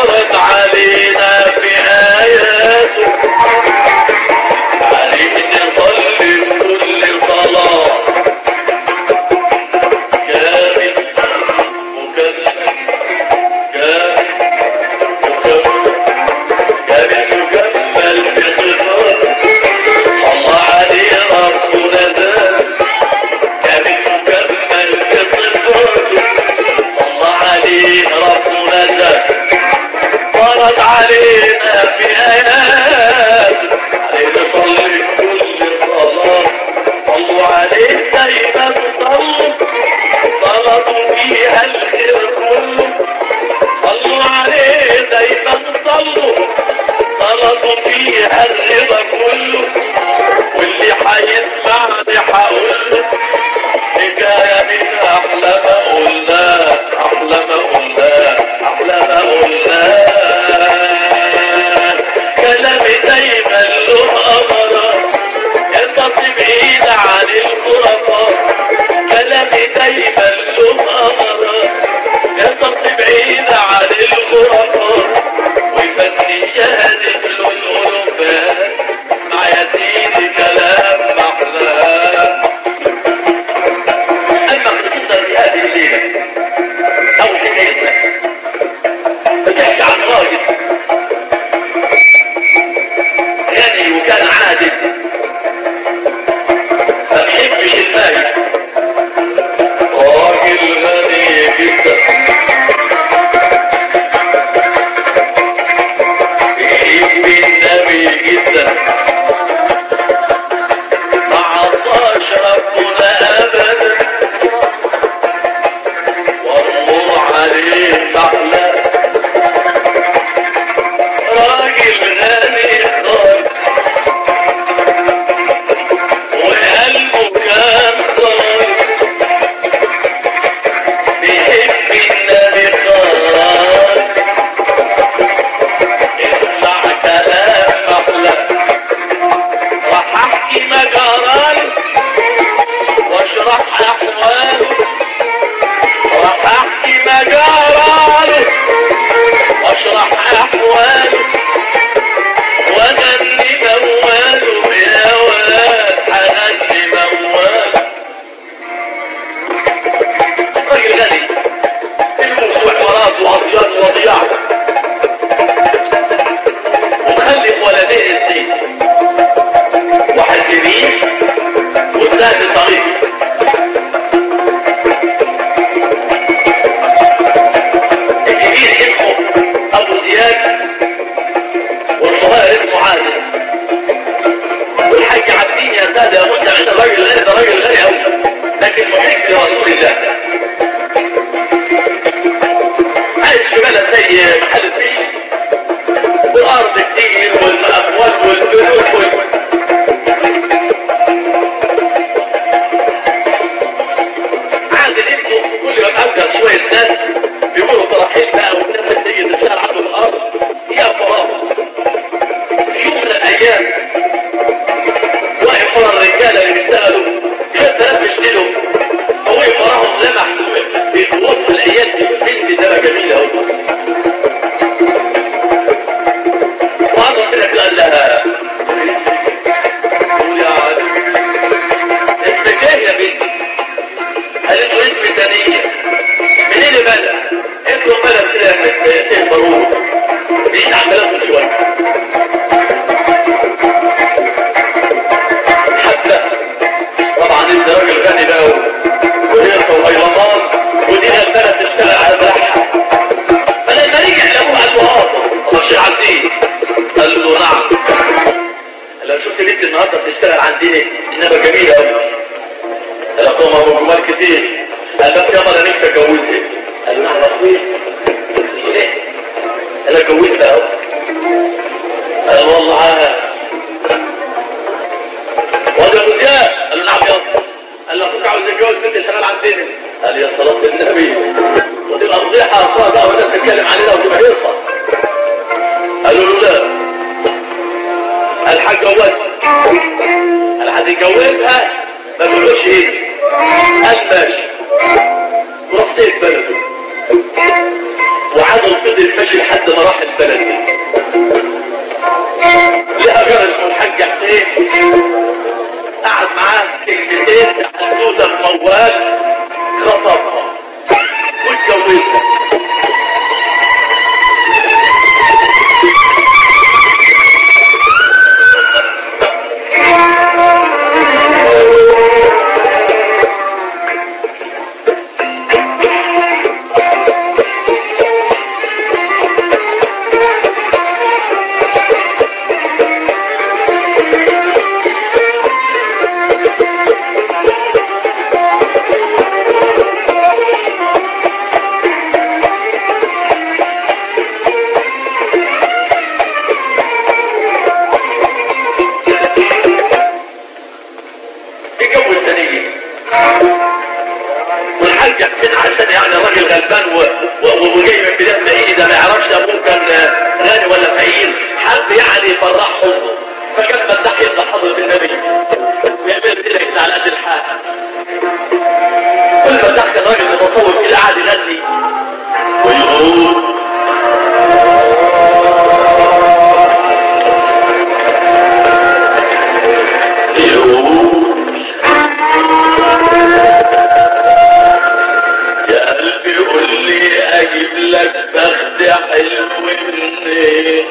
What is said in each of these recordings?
ورد علينا في آياته عليه نصلي كل صلاة كامل مكمل كامل مكمل كامل مكمل بصفات الله عليه ربنا ذات كامل مكمل بصفاته الله عليه ربنا ذات فرض علينا في آيات عليه نصلي كل صلاة صلوا عليه دايما صلوا صلاة فيها الخير كله صلوا عليه دايما صلوا صلاة فيها الرضا كله واللي حيسمعني حقوله حكاية من أحلى ما قلنا أحلى ما قلنا أحلى ما قلنا كلامي دايما له أمرة ينتصي بعيد عن الخرافات كلامي دايما له أمرة ينتصي بعيد عن الخرافات ويفني شهادة له الألوفات مع يزيد كلام محلاه أما قصة في هذه الليلة أو حكايتنا بتحكي عن راجل غني وكان عادل ما بيحبش المال راجل غني جدا بيحب النبي جدا ما عصاش ربنا ابدا والله عليه محلى راجل غني خالص وقلبه كان خالص بيحب النبي خالص اسمع كلام محلى راح احكي مجران واشرح احواله راح احكي مجاراله واشرح احواله واغني مواله يا ولاد هغني مواله راجل غني الموسوع مراته واطيان وضياع ومخلف ولدين الزين واحد كبير والثاني صغير الكبير اسمه ابو زياد والصغير اسمه عادل والحاج عابدين يا ساده يا مسلم انت راجل غني ده راجل غني قوي لكن محب لرسول الله عايش في بلد زي محل الفيش والارض كتير والاموال والفلوس وال... عادل ابنه كل يوم ابدا شويه ناس بيقولوا تراحيل بقى والناس اللي تيجي تشتغل عنده في الارض يا فراغ في يوم من الايام واقف ورا الرجاله اللي بيشتغلوا شويه ناس بيشتغلوا هو وراهم لمح في وسط الايام دي بنت ده جميله قوي وهذا كده كده قال لها قول يا عادل انت جاي يا بنتي قالت له اسم ثانية منين بلد قلت له بلد كده من سيد ضروري مش عملته شوية حتى طبعا انت راجل غني بقى وهيرته وهيلمان ودي البلد تشتغل على بلحها فلما رجع لابوه قال له اه طب الشيخ عبدين قال له نعم لو شفت بنت النهارده بتشتغل عندنا انما جميله قوي قال له طبعا ابو جمال كتير قال له يابا انا نفسي اتجوزها قال له نعم يا اخويا ليه؟ قال له اتجوزها اهو قال له والله ها واد ابو زياد قال له نعم يابا قال له اخوك عاوز يتجوز بنت شغال عندنا قال يا صلاه النبي وتبقى فضيحه اصلا بقى والناس تتكلم علينا وتبقى هيصه قالوا له لا قال هتجوزها قال هتتجوزها ما تقولوش ايه قال ماشي ورصيت بلده وعاد الفضل ماشي لحد لحد ما راح البلد دي لقى جار اسمه الحاج حسين قعد معاه كلمتين حدوته الموال خطبها واتجوزها يجوز ثانية والحاج حسين عشان يعني راجل غلبان و... و... وجاي من بلاد بعيد ده ما يعرفش ابوه كان غني ولا فقير حب يعني يفرحهم فكان فتح يبقى حضرة النبي ويعمل كده كده على قد الحال كل فتح كان راجل متصور كده قاعد يغني ويقول يقول يا قلبي قول لي اجيب لك بخت حلو منين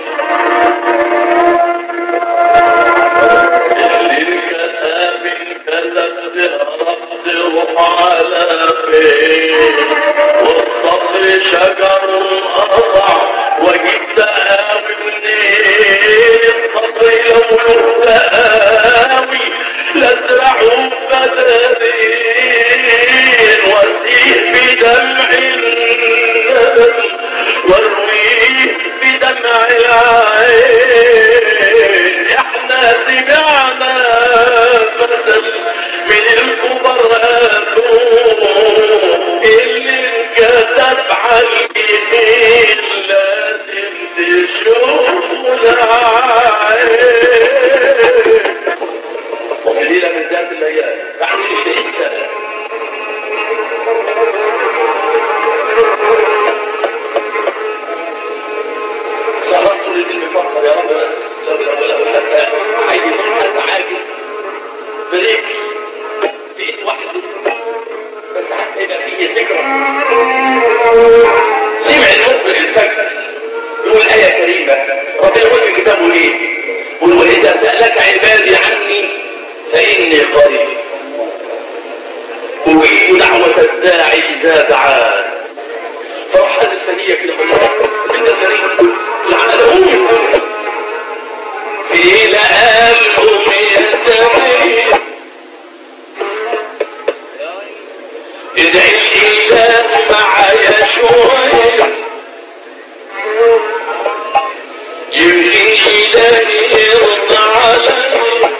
اللي الكتاب انكتب تهرب تروح على فين والصبر شجر قطع واجيب تقاوي منين الصبر لو له تقاوي لازرعه بدلين واسقيه بدمع الندم وارويه بدمع العين احنا سمعنا بدل من الكبراء اللي انكتب على الجبين لازم تشوف العين ليلة من ذات الايام بعد الشهيد سنة صارت لي المفكر يا رب لو لو لو حتى عايز حتى عاجز بريك في ايد واحد بس حتى يبقى فيه ذكرى سمع المخبر الفجر يقول آية كريمة ربنا يقول في كتابه ايه قل وإذا سألك عبادي عني فإني قريب أجيب دعوة الداعي إذا دعان فرح هذه الثانية كده بالله من الفريق لعنهم في لآلهم يستمعين ادعي الإله معايا شوية يمكن إلهي يرضى علي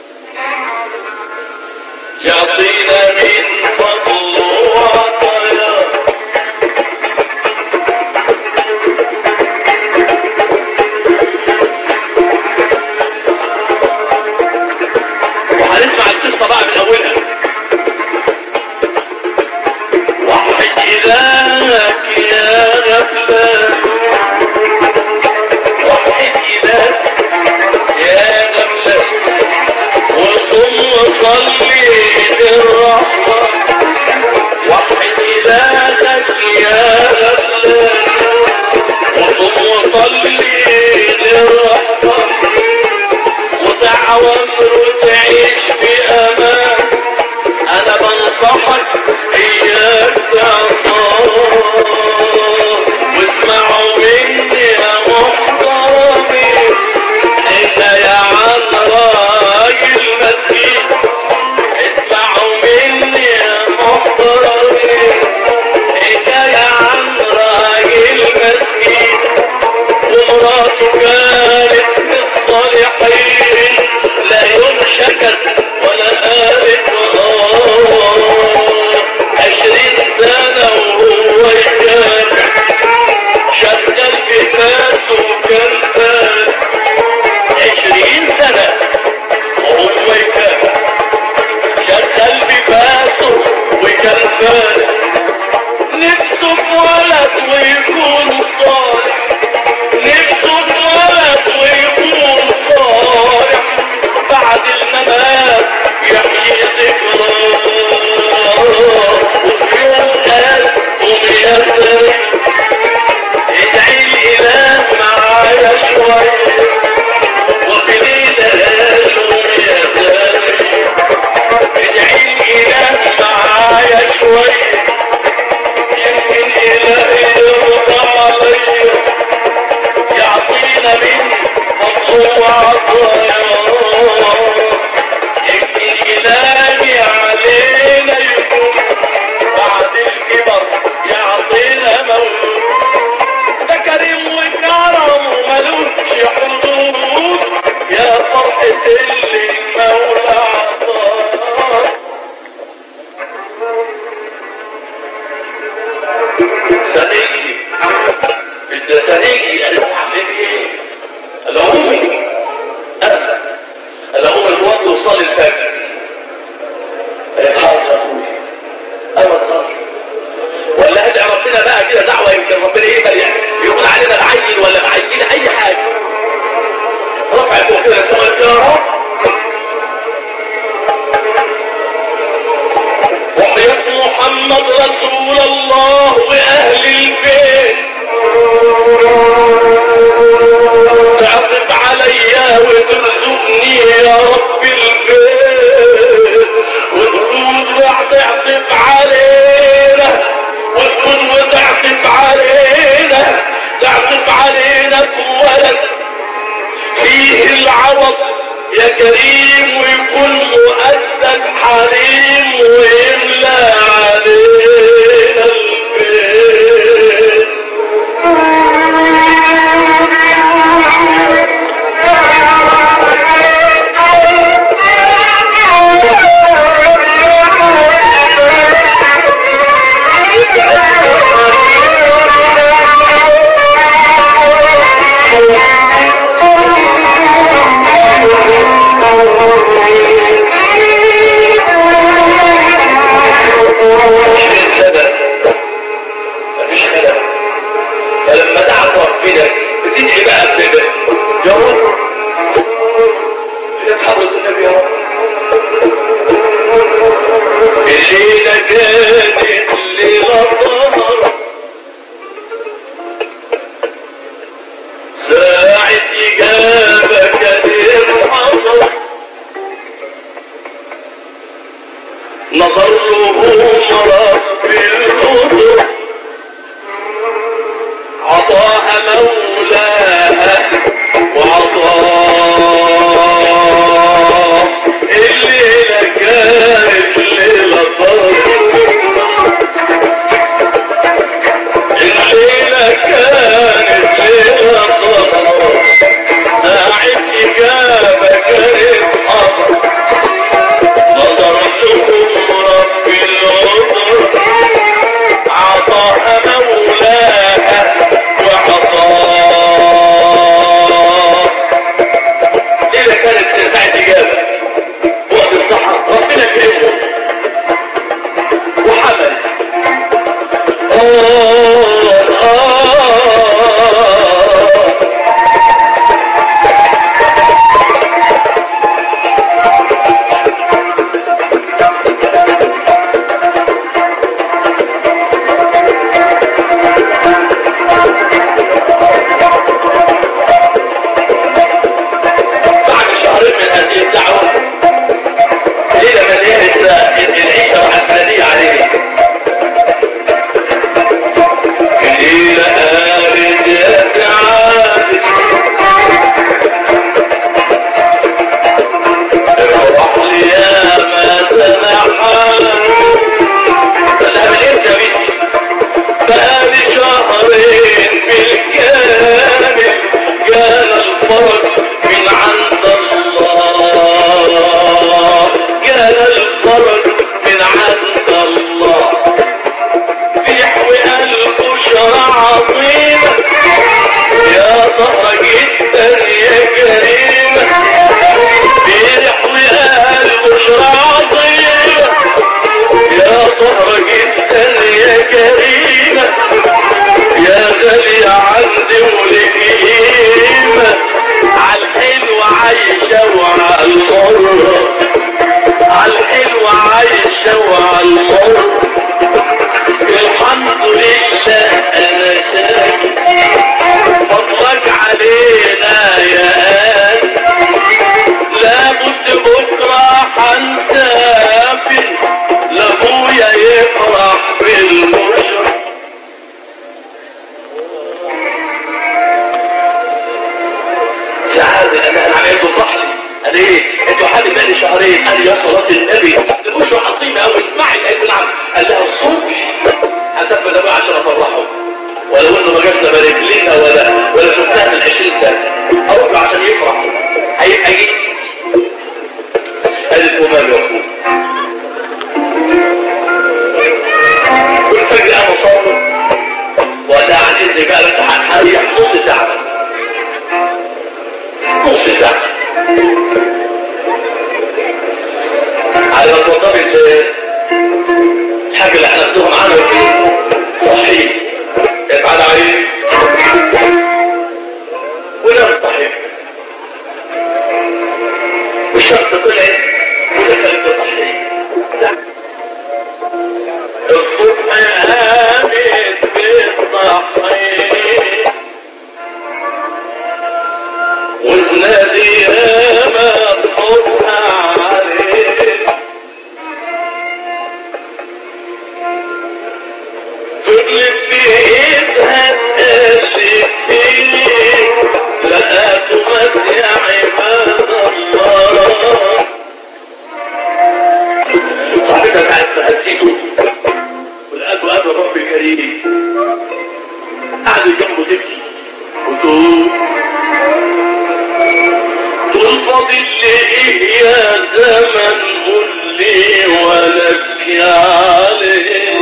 يعطينا من فضله وعطايا يا رب وحياة محمد رسول الله واهل البيت تعطف عليا وترزقني يا رب البيت وتكون وتعطف علينا وتكون وتعطف علينا تعطف علينا بولد فيه العوض يا كريم ويكون مؤدب حليم ويملى علينا البيت عشرين سنة مفيش خلل فلما دعت ربنا بتدعي بقى بكده يا رب يا حضرة النبي يا رب الليلة كانت ليلة طهر ساعة إجابة كان حضر نظر لهم رب الأرض عطاها مولاها وعطاه الليلة كانت ليلة طرف الليلة كانت ليلة طرف ساعة إجابة كانت حضر نظرتكم رب العذر عطاها مولاها وعطاه ليه كانت ساعة إجابة وقت الصحة ربنا كرمه وحمل آه آه بعد شهرين من هذه الدعوة ليلة مليانة العيشة والحسانية عليه ليلة آمن يا سعادة الروح لي يا ما سمحان فالها من امتى يا بنتي بقالي شهرين بالكامل كان الفرج من عند الله كان الفرج من عند الله في حوي قلبه شرع عظيم يا طهر جدا يا كريم في حوي قلبه شرع عظيم يا طهر جدا يا كريم يا غالي عندي ولكيم عالحلو عايشة وعالمر عالحلو عايشة وعالمر الحمد لله انا شاكر فضلك علينا يا آل لابد بكرة حنسافر لابويا يفرح بالبشرى سعادة انا انا عايز صحلي قال ايه انتوا حد بقالي شهرين قال يا صلاة النبي البشرى عظيمة اوي اسمعي قالت نعم قال لها الصبح هتبقى ده بقى عشان افرحه ولو انه ما جابش بارك لنا ولا ولا شفتها من 20 سنة اروح له عشان يفرح هيبقى جه قالت وماله يا اخوه والفجر قام صابر وده عن اذن بقى الامتحان هريح نص ساعة نص ساعة على ما توضبي الحاجة اللي احنا ناخدوها معانا في صحيح ابعد عليه ولا صحيح الزمن قل لي ولك عليه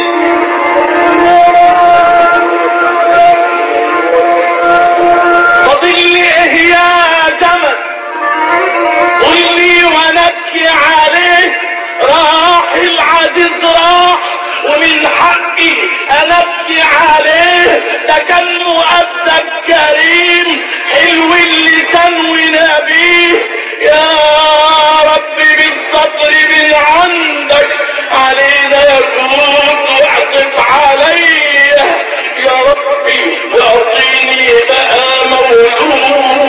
فاضل لي ايه يا زمن قل لي ونبكي عليه راح العزيز راح ومن حقي انا ابكي عليه ده كان مؤدب كريم حلو اللسان ونبيه يا رب بالصبر من عندك علينا يكون واعطف عليا يا ربي واعطيني بقى مولود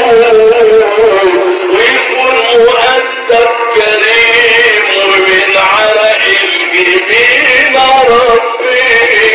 ويكون مؤدب كريم ومن عرق الجبين ربي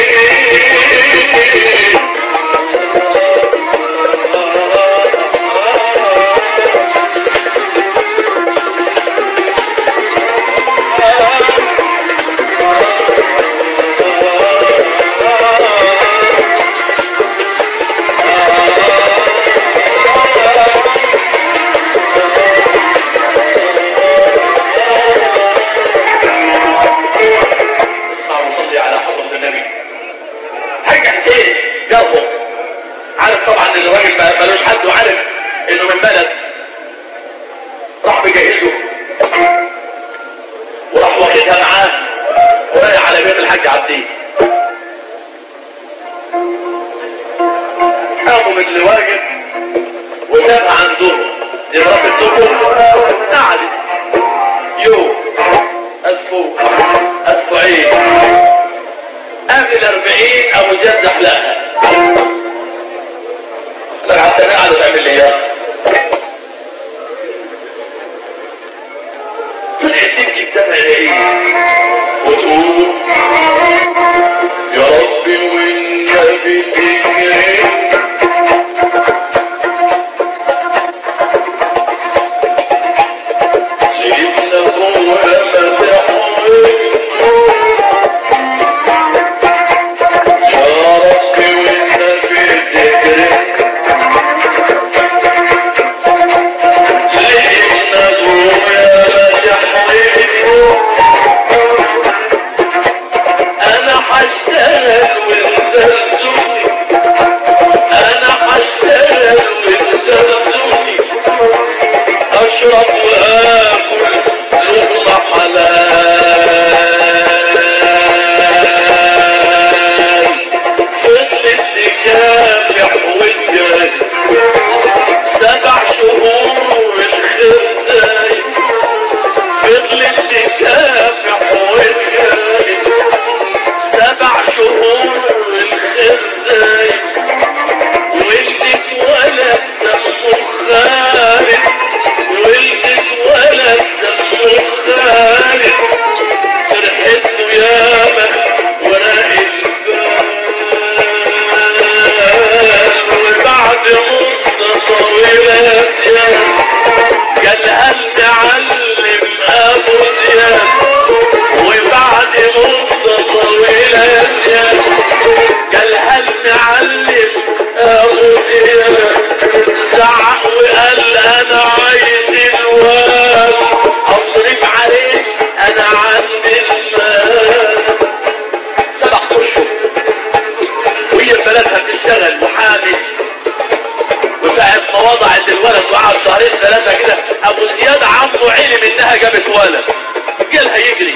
اللهم صل على حضرة النبي حاجة حسين جربه عارف طبعا ان الراجل ما- ملوش حد وعارف انه من بلد راح بجهزه وراح واخدها معاه ورايح على بيت الحاج عبدين قاموا من الواجب وجابها عندهم دي مرات الدكتور قعدت يوم اسبوع اسبوعين قبل اربعين او جد احلاها لك حتى قاعدة تعمل لي اياه طلعت تبكي بدمع العين وتقول يا ربي والنبي فيك سيدنا هو مدحوك يا ربي والنبي ذكرك سيدنا هو مدحوك انا حشتغل وانت تزورني انا حشتغل وانت تزورني اشرب واكل لقمة حلال فضلت تكافح والجري سبع شهور الخير دايم فضلت تكافح والجري سبع شهور الخير دايم ولدت ولد دمه خالد ولدت ولد دمه خالد فرحته ياما وراء البال وبعد مدة طويلة قال هل تعلم ابو زياد وبعد مدة طويلة قال هل تعلم ابو زياد زعق وقال انا عايز الواد اصرف عليه انا عندي المال سبع اشهر وهي بلدها بتشتغل محامي وساعة ما وضعت الولد وقعد شهرين ثلاثة كده ابو زياد عمه علم انها جابت ولد جالها يجري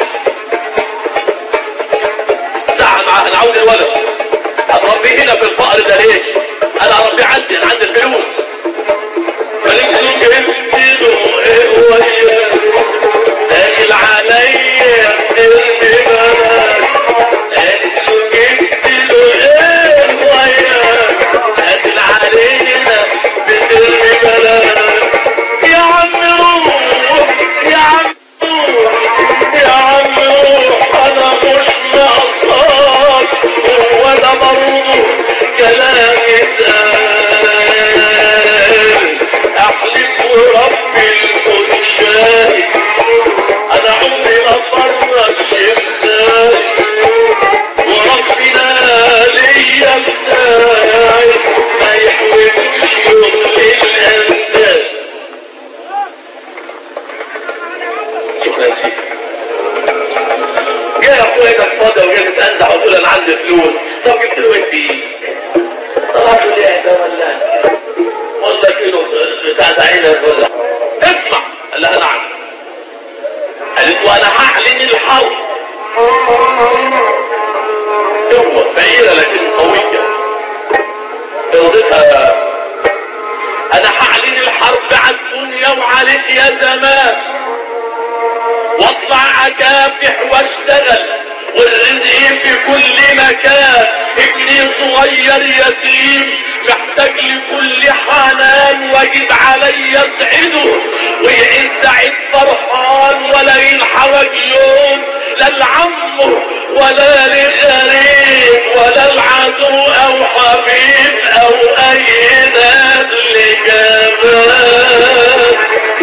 زعل معاها انا عاوز الولد هتربيه هنا في الفقر ده ليه انا اربيه عندي انا عندي الفلوس فلك له جبت له ايه وياه داخل عليا بترمي بلد قالت له جبت له ايه وياه داخل علينا بترمي بلد يا عم روح يا عم روح يا عم روح انا مش ناقصاك ولا برضه كلامي اتقال اله الا الله اسمع قال لها نعم قالت وانا هعلن الحرب هو فقيرة لكن قوية ارضتها انا هعلن الحرب على الدنيا وعليك يا زمان واطلع اكافح واشتغل والرزق في كل مكان ابني صغير يتيم محتاج لكل حنان واجب علي اسعده ويعيش سعيد فرحان ولا ينحرج يوم لا لعمه ولا لغريب ولا العدو او حبيب او اي ناس لجمال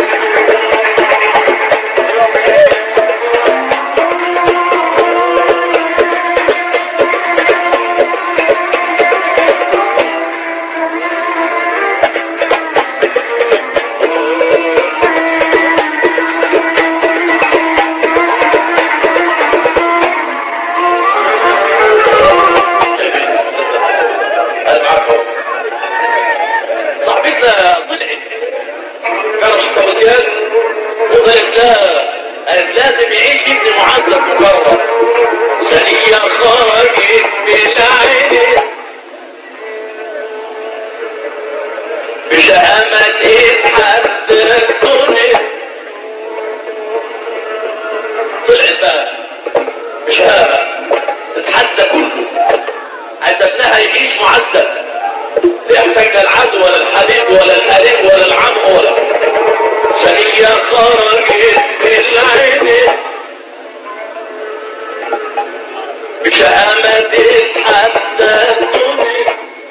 انا معاكم صاحبتنا طلعت كانت الصوتيات وقالت لا قالت لازم يعيش ابن معذب مكرر ثانية خرجت بالعين بشهامة تتحدى الدنيا طلعت بقى بشهامة تتحدى كله عايز ابنها يعيش معذب لا يحتاج لا العدو ولا الحبيب ولا القريب ولا العم ولا ثانية خرجت بالعين بشهامة تتحدى الدنيا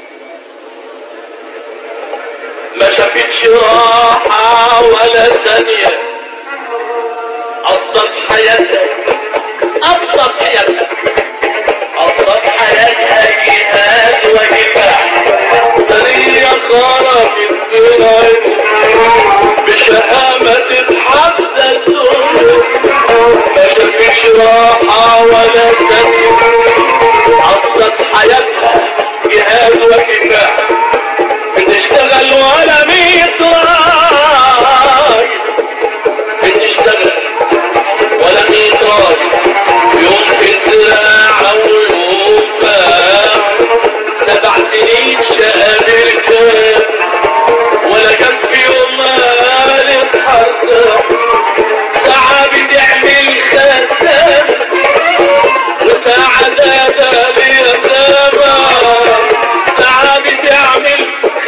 ما شافتش راحة ولا ثانية أبسط حياتها أبسط حياتها أبسط حياتها جهاد وكفاح طريق خرج الدرعين بشهامة تتحدى الدنيا ما شافش راحة ولا ثانية أبسط حياتها جهاد وكفاح بتشتغل ولا ميت راي بتشتغل ولا ميت راي يوم في الزراعة ويوم فاع سبع سنين شهد الكام ولا كان في يوم مال اتحسن ساعة بتعمل خسام وساعة دادا ليتامى ساعة بتعمل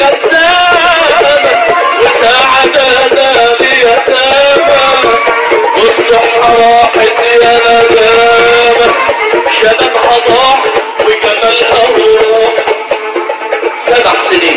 خسامة وساعة دادا ليتامى والصحة راحت يا ندامة شبابها ضاع وجمالها روح سبع سنين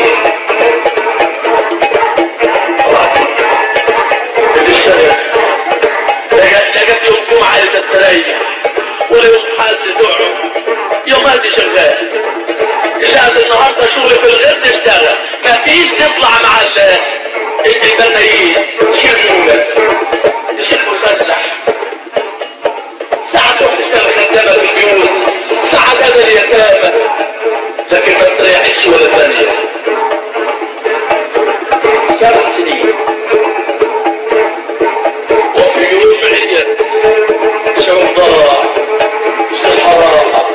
بتشتغل لقيت لقيت يوم جمعة عايزة تستريح ولا يوم حاسس تقعد يوم هادي شغال شاهد النهارده شغل في الغير تشتغل مفيش تطلع مع ال البنايين شيخ مولد الشيخ مسلح ساعة تروح تشتغل خدامة في البيوت ساعة كذا اليتامى لكن ما تريحش ولا ثانية سبع سنين وفي يوم عيد شو ضاع شو حرام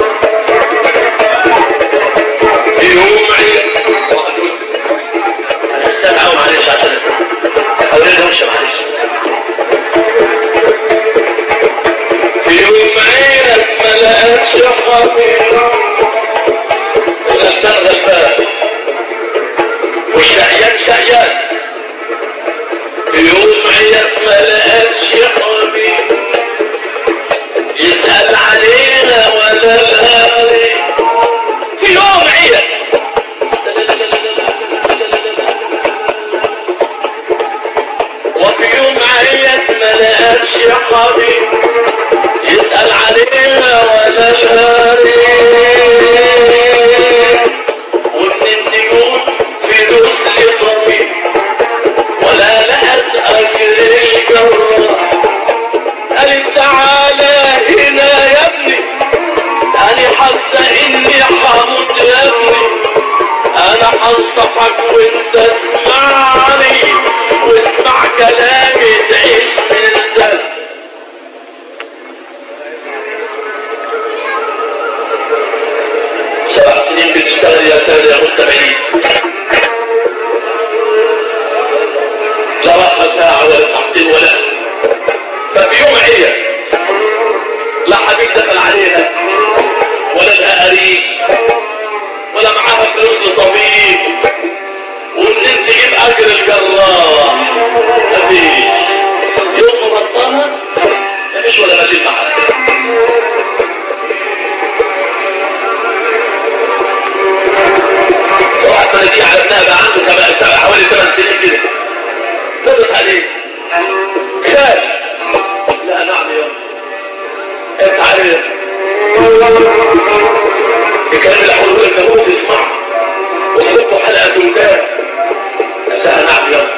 يوم عيد سنين بتشتغل يا سادة يا مستمعين لا راحة ساعة ولا ساعتين ولا ففي يوم عيا لا حبيب دخل عليها ولا لها قريب ولا معاها فلوس لطبيب ومنين تجيب اجر الجراح مفيش يوم بطلها مفيش ولا مدين معاها واحد دي على ابنها بقى عنده كمان سبع حوالي ثمان سنين كده نزلت عليه خال لا نعم يا انت عارف الكلام اللي حوله لك تموت اسمع وتحطه حلقه تنتهي لا نعم يا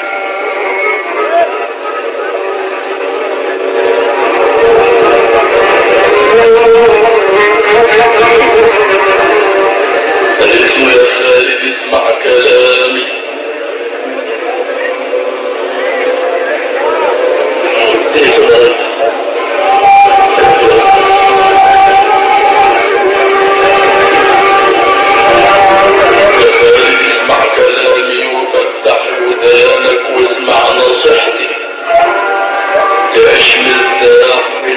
الاسم يا خالد اسمع كلامي اسمع كلامي وفتح ودانك واسمع نصيحتي تعيش مرتاح في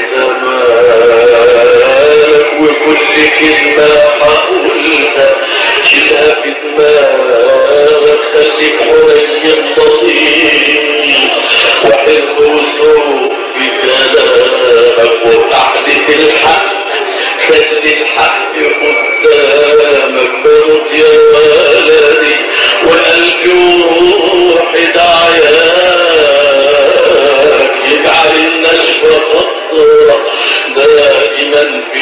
زمانك وكل كلمة هقولها شيلها في دماغك خليك حنين لطيف وحب وذوق في كلامك وقعدة الحق خلي الحق قدامك برد يا ولدي وقلبي وروحي دعياك يجعل النشوة خطرة دائما في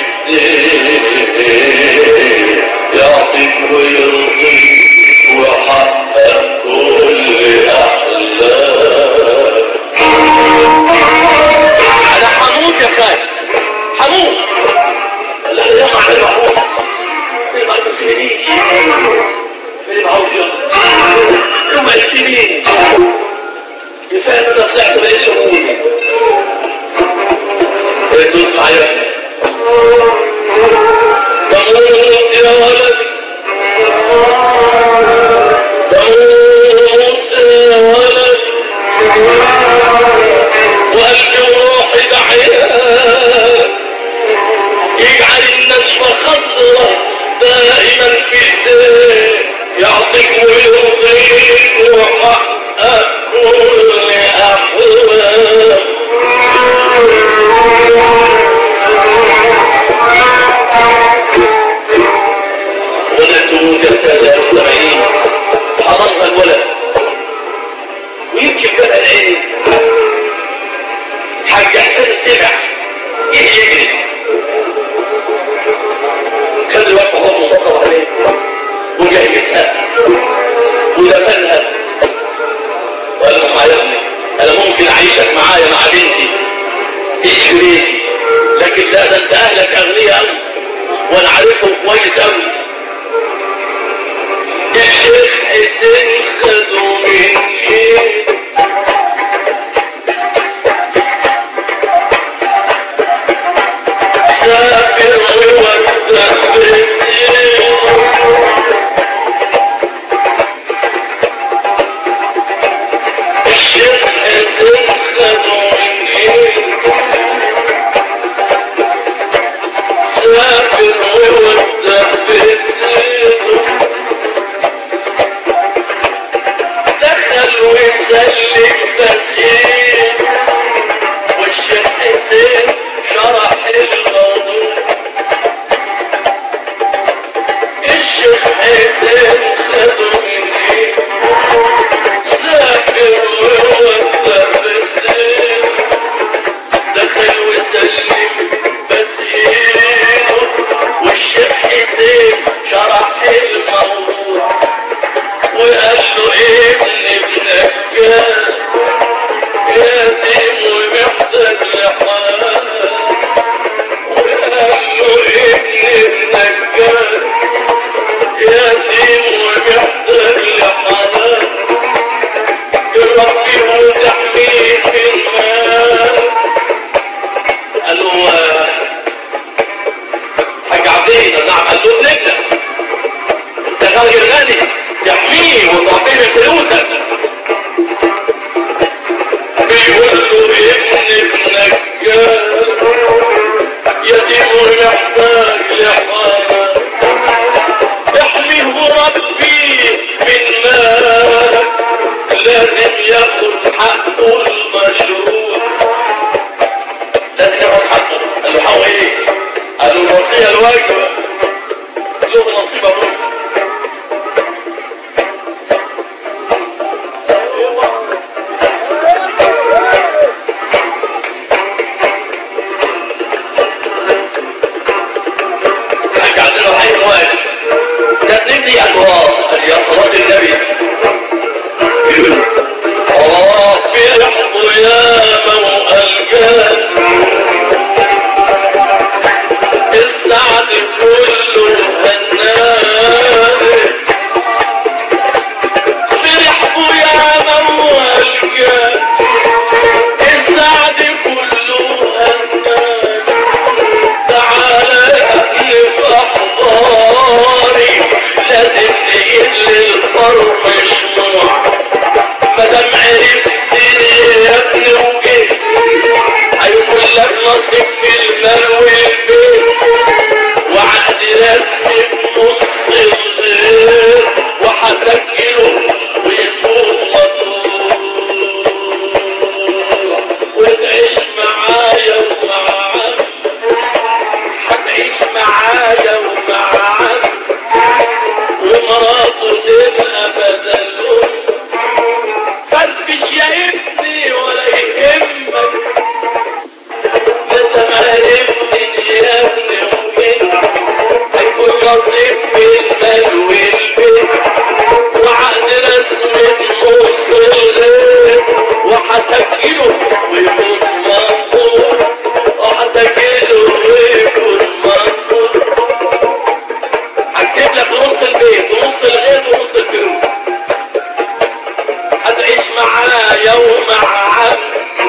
الدين يعطيك ويرضيك وحقق كل أحلامك أنا حموت يا خالد حموت لا لا ما على المحروم اللي ما تسمينيش اللي ما عاوز يوم السنين كفايه انا طلعت بقيت شهور بقيت تسمع يا بموت يا ولد بموت يا ولد وقلبي وروحي دعيان يجعل النشفة خضرة دائما في الدين يعطيك ويرضيك وحقق كل أحوال ولدته جسد المستمعين حضرنا الولد ويمكن بقى العين حاج حسين سمع يجري كان الوقت هو مصطفى عليه وجهزها ودفنها وقال له يا ابني انا ممكن اعيشك معايا مع بنتي تعيش في بيتي لكن لا ده انت اهلك اغنياء قوي وانا عارفهم كويس قوي الشيخ حسين خدوا مني سافر دخل وسلم تسهيل والشيخ حسين شرح الموضوع الشيخ حسين خدوا مني سافر وودى بالسير دخل وسلم تسهيله والشيخ حسين شرح الموضوع وقال له ابن ابنك جاء يتيم ومحتاج لحال وقال له ابن ابنك جاء يتيم راجل غني يحميه وتعطيه من فلوسك بيقول له ابنك نجار يتيم يحتاج لحالة احميه وربيه من مالك لازم ياخد حقه المشروع لازم ياخد حقه قال له حقه ايه؟ قال له الوصية الواجبة له نصيب ابوه حاجة عندنا حي واجب كانت نبني انوار اللي هي صلاة النبي رب يحفظ يا موء الجاد السعد كله هناد فرحوا يا موء الجاد السعد كله هناد تعالى أهل أحضاري لازم نجيب للفرق شموع مادام عرفت يا ابني وجيت هيكون لك نصيب في المال والبيت وعقد رسمي بنص الغير وهسجله ويكون مطلوب وتعيش معايا ومع عمي هتعيش معايا ومع عمي ومراته تبقى بدل فرفش يا ابني ولا يهمك انت ما عرفتش يا ابني ومين هيكون نصيب في المال والبيت وعقد رسمي نص الغير وهسجله ويكون منصور وهسجله ويكون منصور هكتب لك نص البيت ونص الغيط ونص الفلوس هتعيش معايا ومع عم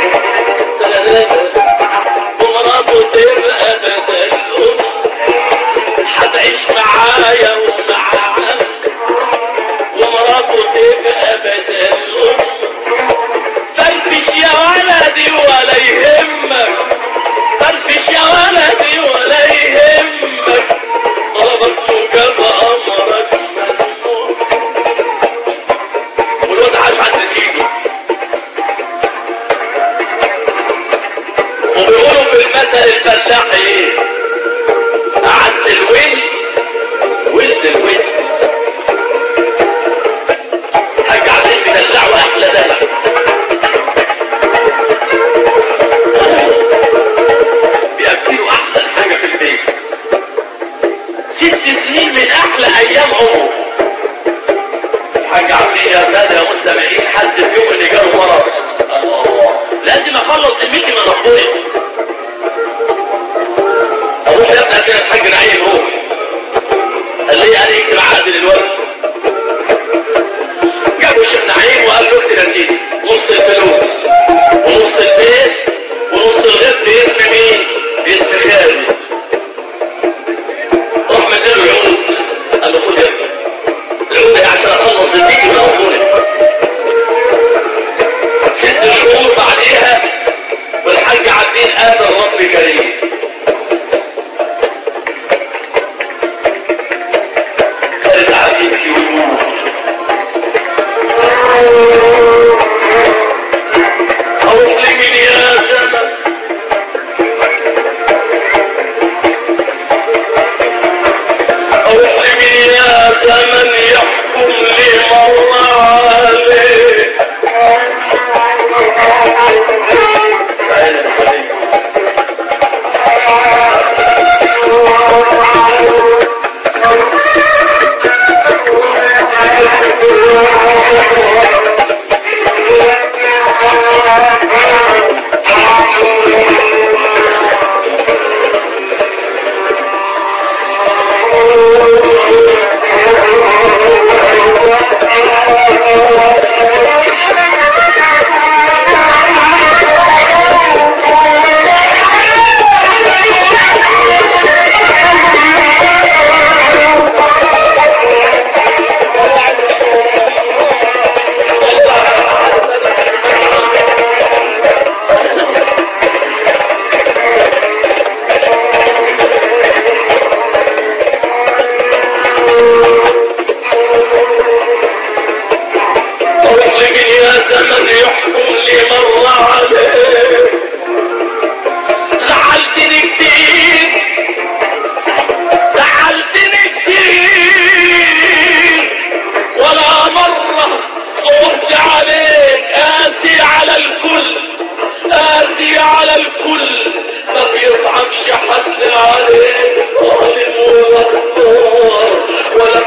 ومراته تبقى بدل هتعيش معايا ومع عم ومراته تبقى بدل فرفش يا ولدي ولا يهمك فرفش يا ولدي ولا يهمك طلبك وجاب امرك مسموح والواد عاش عند سيده وبيقولوا في المثل الفلاح ايه عد الويل ولد الويل حاجة عايزين تدلعوا احلى دلع بيأكلوا احسن حاجة في البيت ست سنين من احلى ايام عمره حاجة عاملين يا سادة يا مستمعين حد فيهم اللي جاله مرض الله لازم اخلص الميتي من ربنا اروح يا ابني كده الحاج نعيم هو قال لي انا يكتب عقد دلوقتي جابوا الشيخ نعيم وقال له اكتب يا سيدي نص الفلوس ونص البيت ونص الغد باسم مين؟ باسم خالد راح مديله العقود قال له خد يا ابني العقود دي عشان اخلص الميتي من ربنا ست شهور بعديها والحاج عبدين قال الرب كريم خالد عبدين في وجوه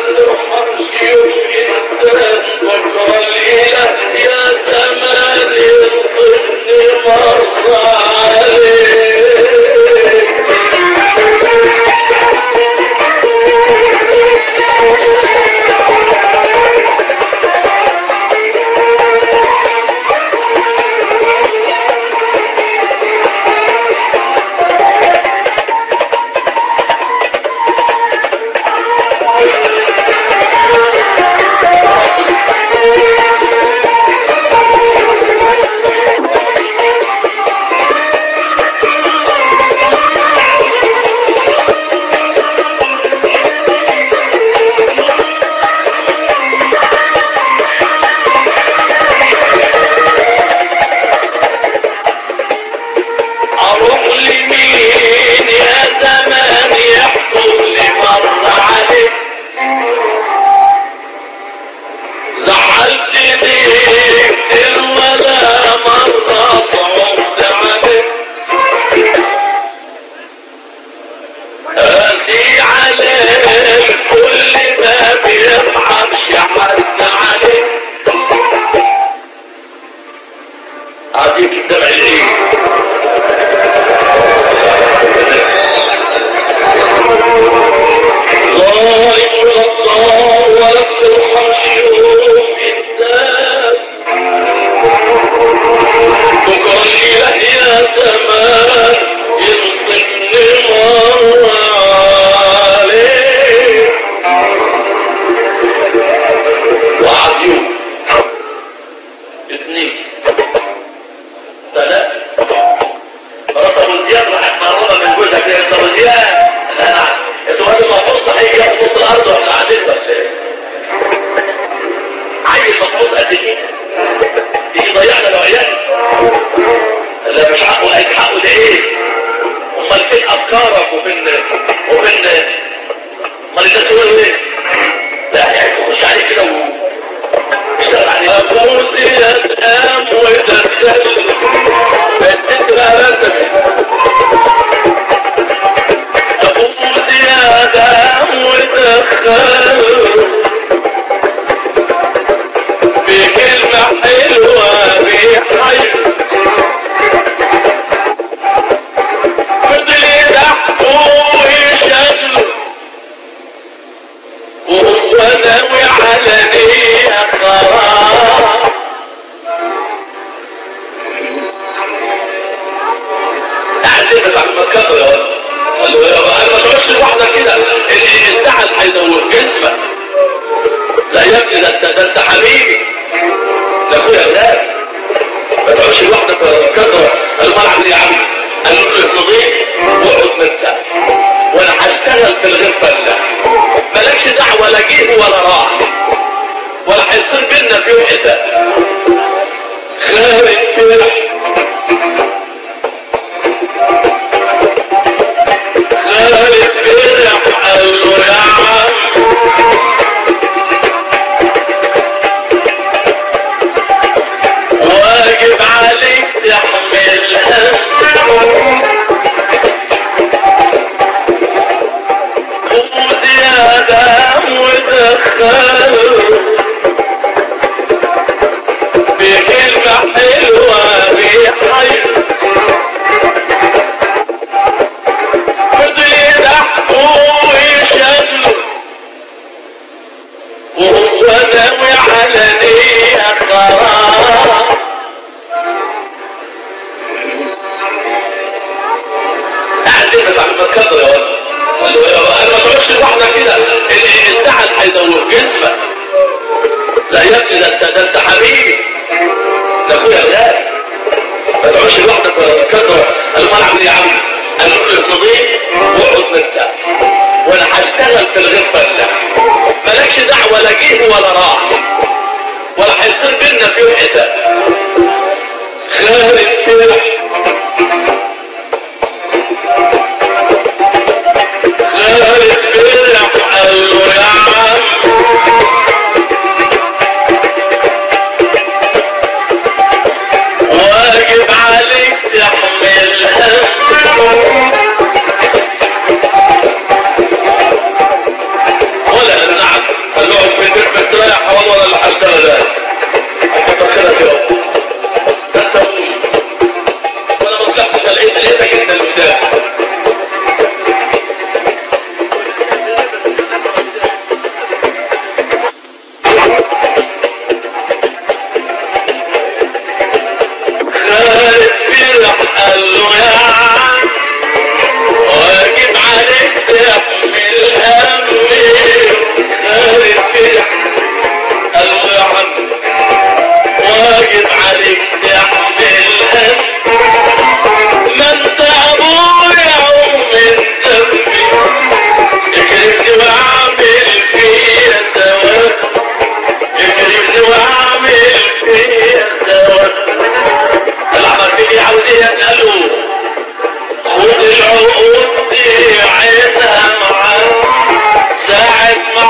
ولا نعم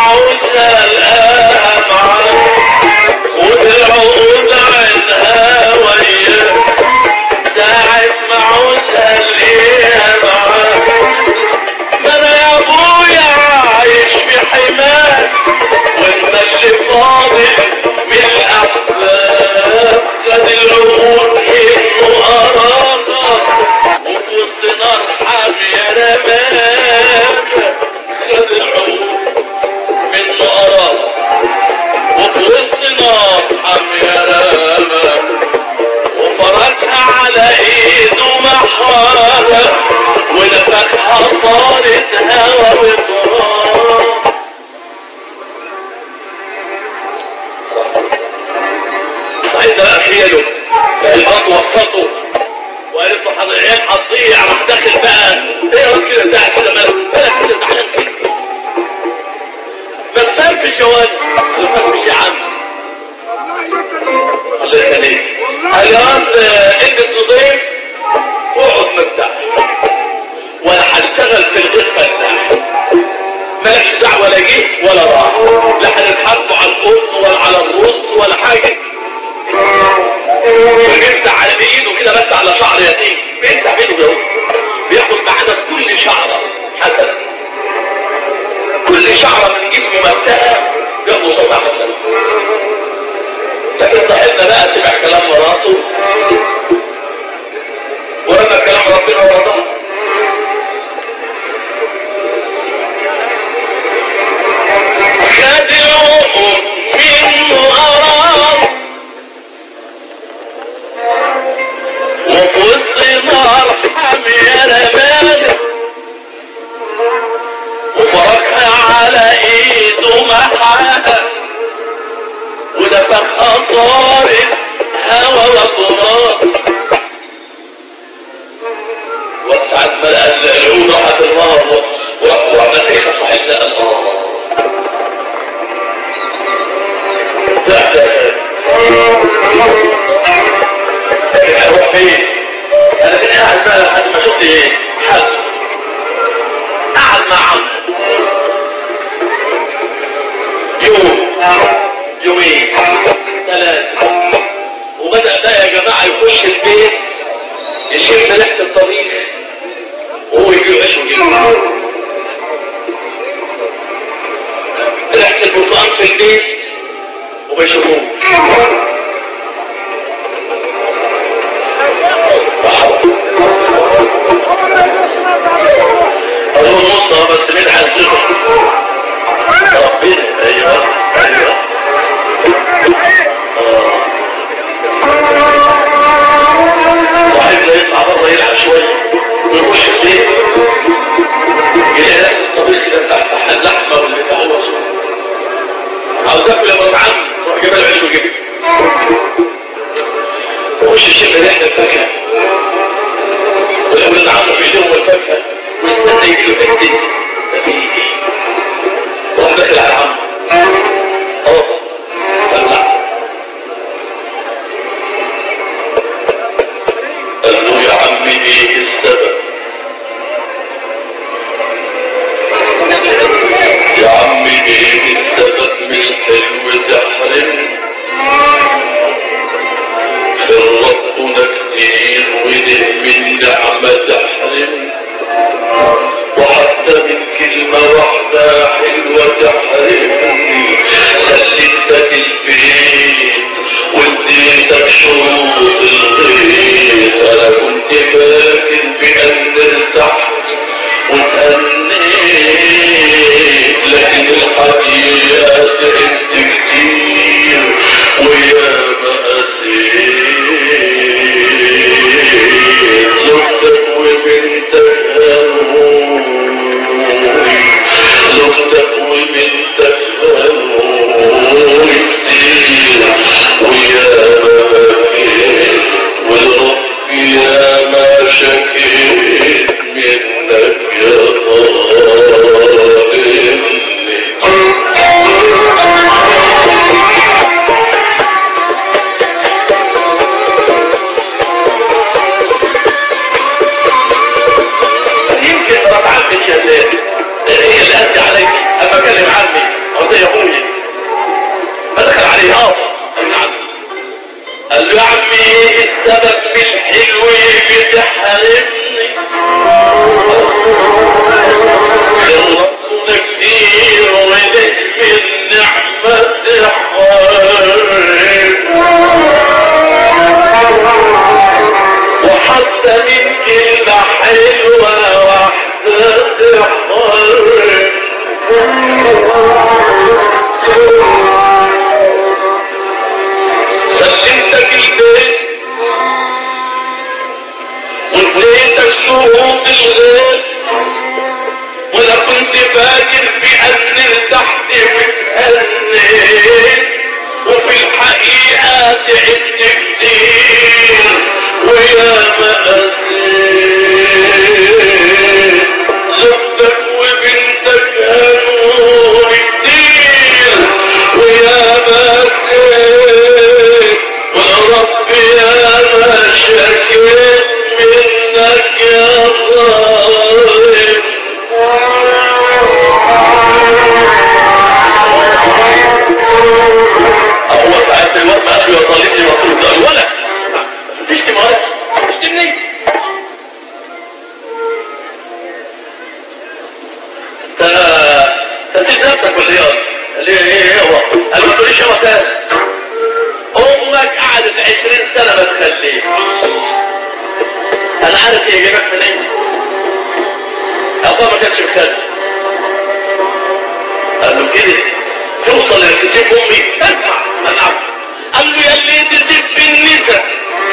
عودها الآن معاك والعقود عينها وياك ساعة ما عودها ليها معاك ما انا يا ابويا عايش في حماك وانت اللي فاضل من الاحباب خد العقود انه اراك وفي وسط نار حامية رماك خد العقود منه اراك وفي وسط نار حامية رماك وفرجها على ايده محارة ونفخها طارت هوا وطراب عايز بقى خياله الارض وسطه وقالت له حضرتك هتضيع راح داخل بقى ايه يا راجل كده زعل كده مالك مالك كده زعلان كده ما تفرفش يا واد ما تفرفش يا عم الله يخليك قال يا واد انت تضيف اقعد مرتاح وانا هشتغل في الغيط مرتاح مالكش دعوه ولا جه ولا راح لا هنتحاربوا على القط ولا على الرز ولا حاجه بيفتح على بايده كده بس على شعر يتيم بيفتح بايده كده بياخد معانا كل شعره حسنه كل شعره من جسمه مبتها بياخد صوت حسنه لكن صاحبنا بقى سمع كلام مراته ولما كلام ربنا ورضاه خد العقول منه أرام وفي وسط نار حامية رمانة وفركها على ايده محاها ونفخها طارت هوا وتراب وسعت ما العود راحت النار وعمل ايه صاحبنا الله ده ده لكن هروح فين انا كنت قاعد بقى لحد ما شفت ايه حد قاعد مع عم يوم يومين ثلاثة وبدأ ده يا جماعة يخش البيت يشم ريحة الطبيخ وهو يجي يعيش ويجي ريحة البرتقال في البيت وما يشوفوه أظن نصها بس من عزمه ربنا أيوة أيوة واحد لا يطلع بره يلعب شوية ويخش البيت يلاقي نفس الطبيخ كده بتاع بتاع اللحمة واللي بتاع هو عاوز اكل يا مرات عم روح جيب العيش وجيب وخش الشيخ ريحة الفاكهة والأولاد عمرو في ايديهم الفاكهة ويستنى يجي له بنتين وراح داخل على عم اه طلع قال له يا عمي ايه السبب يا عمي ايه السبب من حلو تحرم فرطنا كتير وده من نعمة تحرم وحتى يابا قال له ليش يابا تاني امك قعدت عشرين سنة ما تخليك انا عارف هي جابك منين ابا ما كانش مخلي قال له كده توصل لكتيب امي اسمع انا عارف قال له يا اللي تزيد في النساء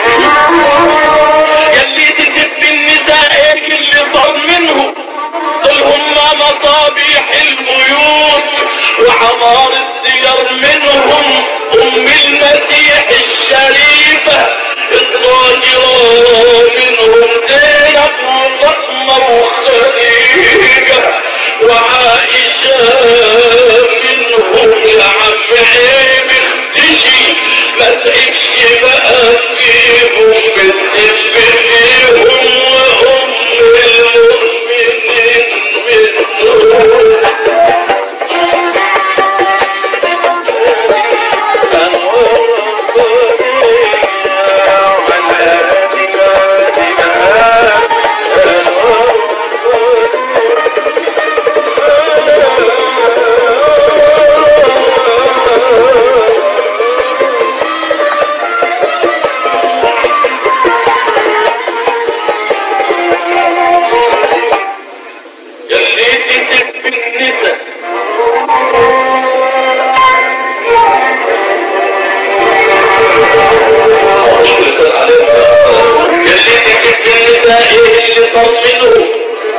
يا اللي تزيد في النساء ايه اللي صار منهم دول هم مصابيح البيوت وعمار السير منهم ام المسيح الشريفة الظاهرة منهم زينب وفاطمة وخديجة وعائشة منهم يا عم عيب اختشي ما تعيش بقى فيهم بتسب فيهم وام المؤمنين منهم يلي تسب النساء يلي تسب النساء ايه اللي صار منهم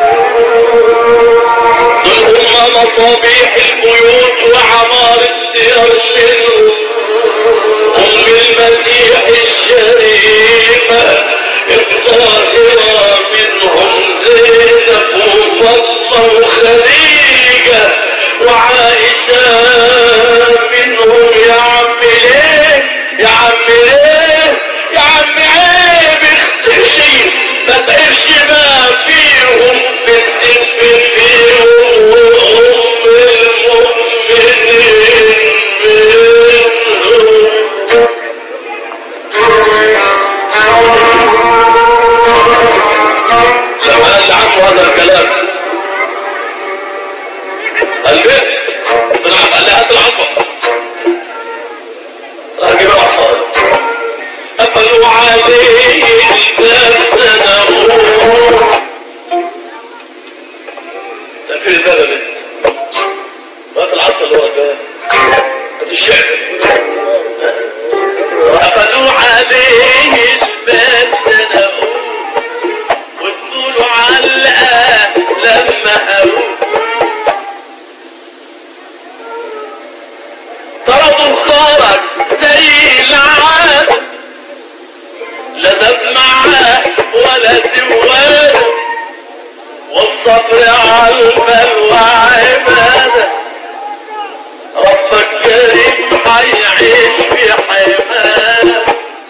دول هم مصابيح البيوت وعمار السير منهم ام المسيح الشريفة الطاهرة منهم زينب وفاطمة وخديجة وعائشة منهم يا عم ليه يا عم ليه يا عم عيب اختشي ما تعيش بقى فيهم بتسب فيهم وام المؤمنين منهم لما قال عنه هذا الكلام البيت بنعم قال لي هات العصا راح جيب العصا قفلوا عليه الباب سنقول تقفل الباب يا بنت هات العصا اللي هو الباب هات الشعر قفلوا عليه الباب سنقول وادوا علقة لما هروب طردوا خرج زي العادة لا دمعة ولا سواد والصبر على البلوى عبادة ربك كريم حيعيش في حماده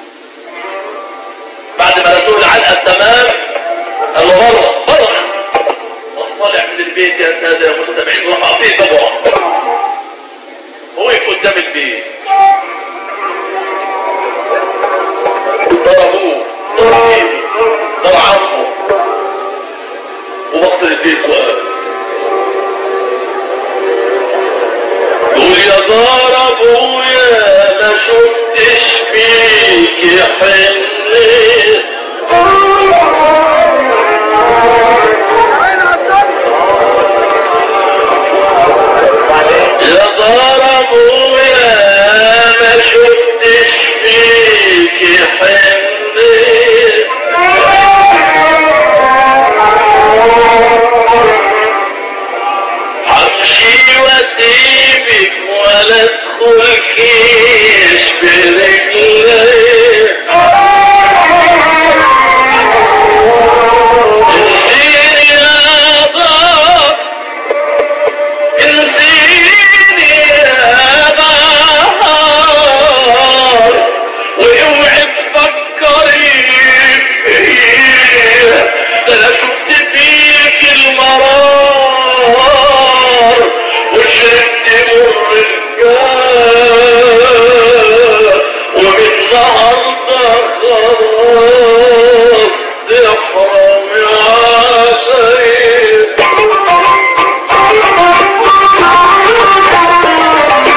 بعد ما رسول العلقة التمام قال له بره بره واطلع من البيت يا سادة يا مستمعين وراح اعطيه بابا هو يكون قدام البيت ضربوه ضرب ايدي ضرب عمه وبص البيت وقال يقول يا دار ابويا ما شفتش فيك حنين يا دار ابويا ما شفتش فيك حنين همشي واسيبك ولا ادخلكيش برجلي انزيني يا باب انزيني يا باب واوعي تفكري فيه ده انا شفت فيك المرار وشربت مر الجاه ومن النهارده خلاص تحرم يا سيد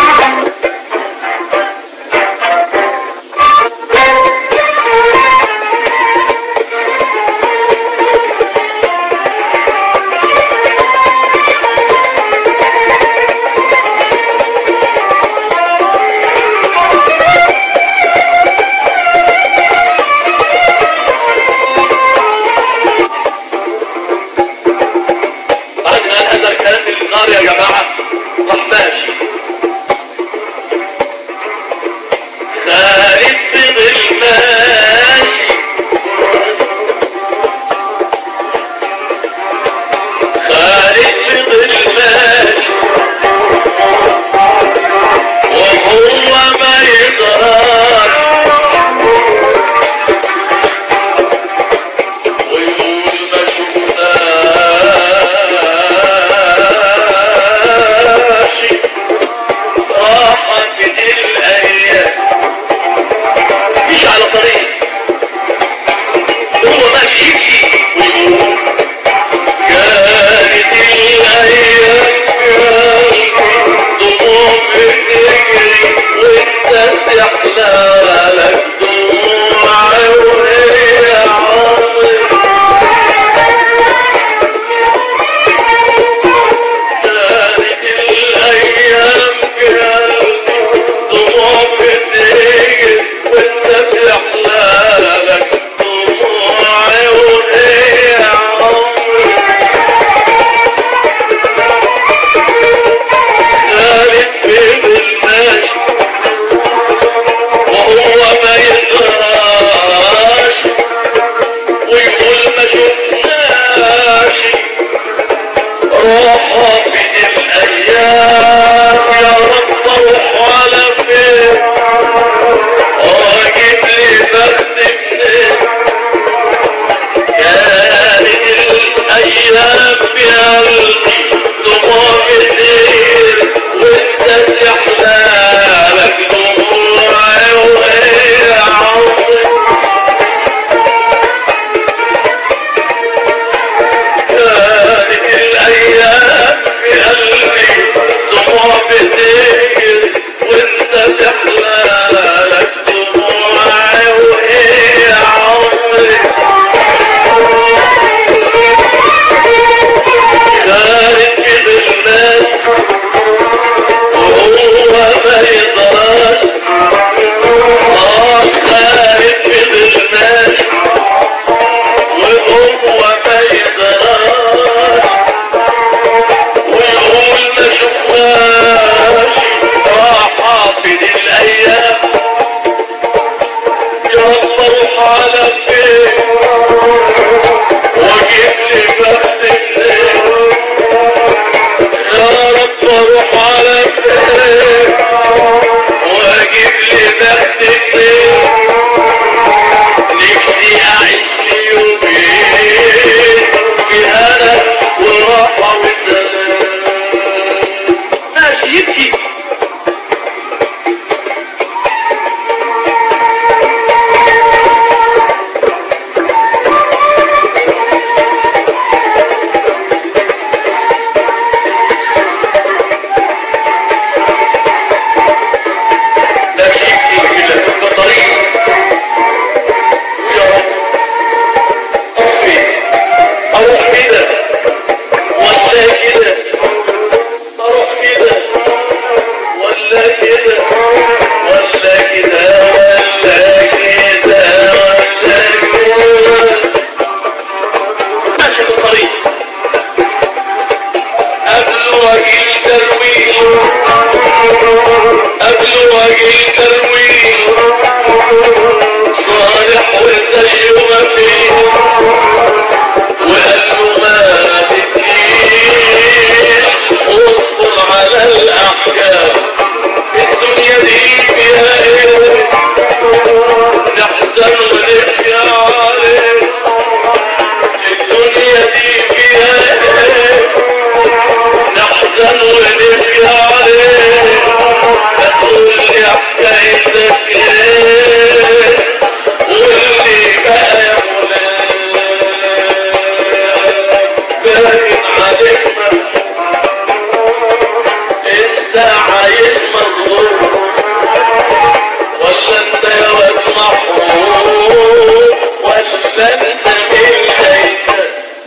عايز مظلوم ولا انت يا واد محروم ولا انت من ليلة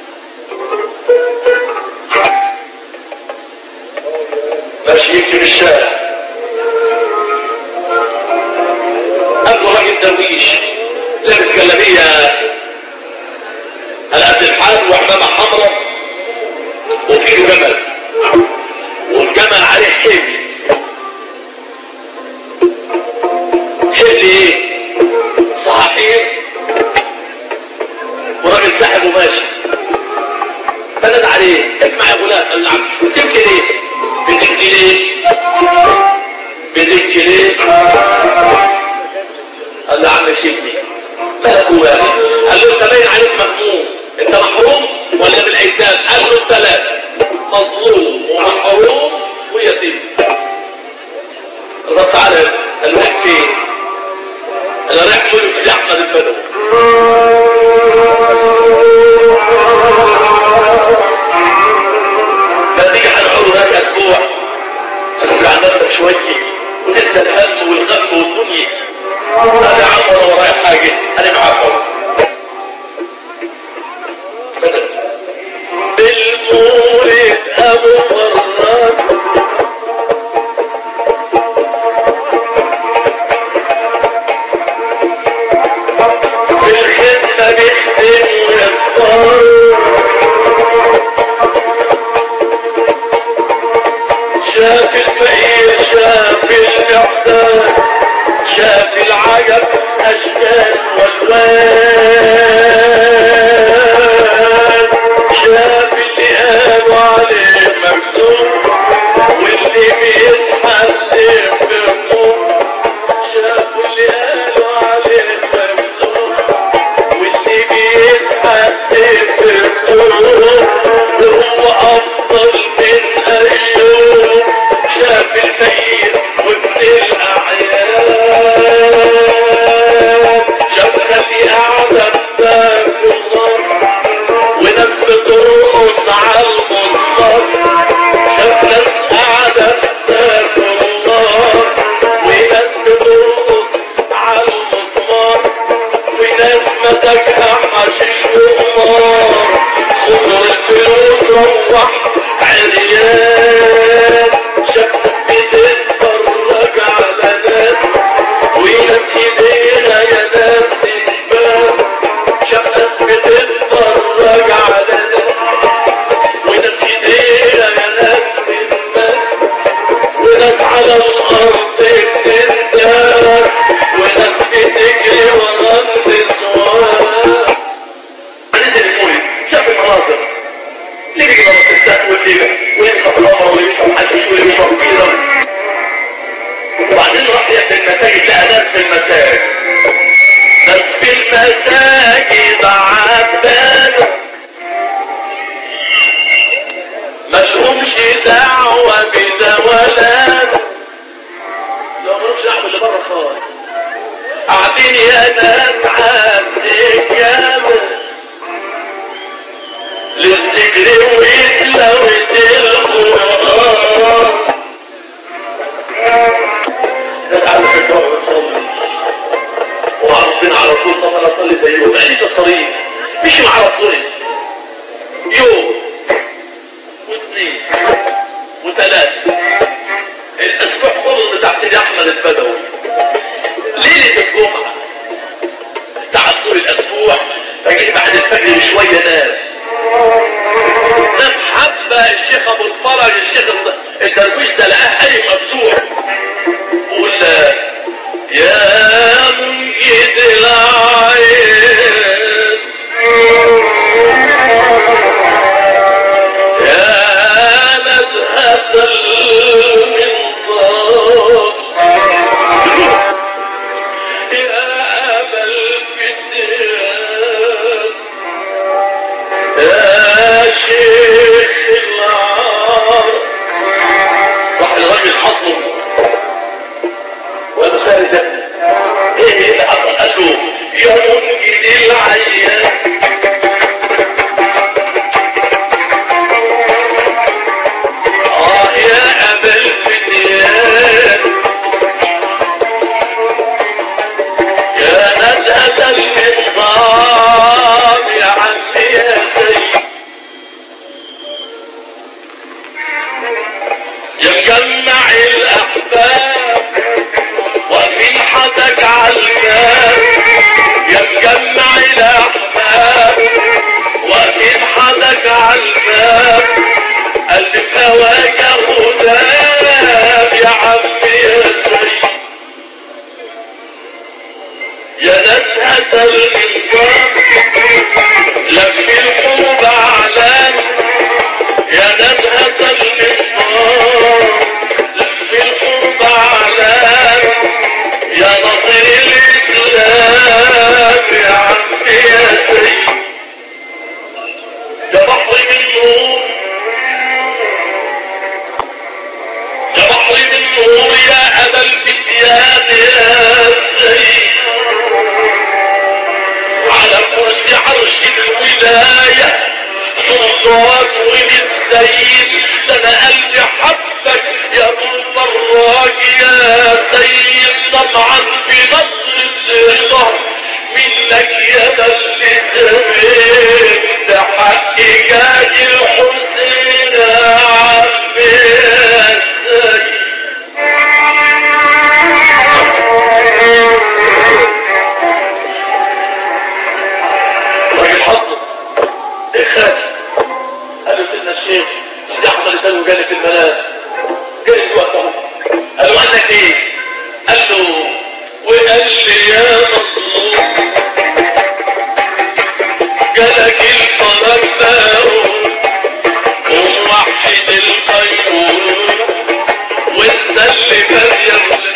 ماشي يكتب الشارع أبو راجل درويش لابس جلابية على قد الحال وعمامة حمراء وفيه جمل والجمل عليه حبل حبل ايه صحيح وراجل ساحب وماشي فند عليه اسمع يا غلام قال نعم بتبكي ليه بتبكي ليه بتبكي ليه قال له عم سيبني مالك وبالي قال له انت باين عليك مهموم انت محروم ولا من الايتام قال له الثلاثه مظلوم ومحروم ويتيم رد على قال له رايح فين انا رايح فين في احمد البدوي نتيجة هنقعد هناك اسبوع هترجع نفسك شوية وتنسى الهم والغم والدنيا انا يا عم ولا ورايا حاجة انا معاك اهو بالمولد ابو مرات بالخدمة بيخدم ويختار شاف الفقير شاف المحتاج شاف العجب اشكال والوان شاف اللي قالوا عليه مكسور واللي بيتحسن بالطول شاف اللي قالوا عليه مكسور واللي بيتحسن بالطول وهو افضل من ايوب شاف الفقير وابن الاعيان شاف خلي اعظم ذاك الله وناس بترقص على المنصب شاف ناس قاعده ذاك الله وناس بترقص على المسمار وناس مسكها حشيش وقمار خضر الفلوس روح عريان شاف بتتفرج على ناس وناس ايدينا يا ناس الباب شاف ناس بتتفرج على ناس وناس ايدينا يا ناس الباب وناس على الارض بتندار وناس بتجري ورا النسوان نزل المولد شاف المناظر اللي بيجي ورا الستات واللي ويشرب الخمر واللي بيشرب حشيش واللي بيشرب بيرة وبعدين راح يأتي المساجد لقى ناس في المساجد ناس في المساجد عبادة ملهمش دعوة بده ولا ده لو ملهمش دعوة باللي بره خالص قاعدين يا ناس عالسجامة للذكر وتلاوة القرآن ناس عارفة الجوع والصلاة وعارفين على طول طب انا اصلي زيه بعيد الطريق مش مع رسولي يوم واثنين وثلاثة الاسبوع كله بتاع سيدي احمد البدوي ليلة الجمعة تعطل الاسبوع فجيت بعد الفجر بشوية ناس ناس حبة الشيخ ابو الفرج الشيخ الدرويش ده لقاه قري مفتوح قول يا منجد العين يا نزهة المنطاد يا أبا الفتيان يا شيخ العار راح الراجل حطه وانا خارج ايه اللي حصل قال له يا منجد العيان اه يا ابا الفتيان الإنصاف لف القلوب أعلام يا نزهة الإنصاف لف القلوب أعلام يا نصير الإسلام يا عمي يا سيد يا بحر من نور يا بحر من نور يا أبا الفتيان يا سيد على كرسي عرش الولاية سلطان للسيد سنة قلبي حبك يا ابو الفراج يا سيد طمعا في نصر الرضا منك يا بلد ده حق جاي الحسين يا عمي يا سيد راجل حظه اخاف قال له سيدنا الشيخ سيدي احمد لسانه جالي في المنام جالي في وقته قال له عندك ايه قال له وقال لي يا مظلوم جالك الفرق وموحد القيوم وانت اللي مريم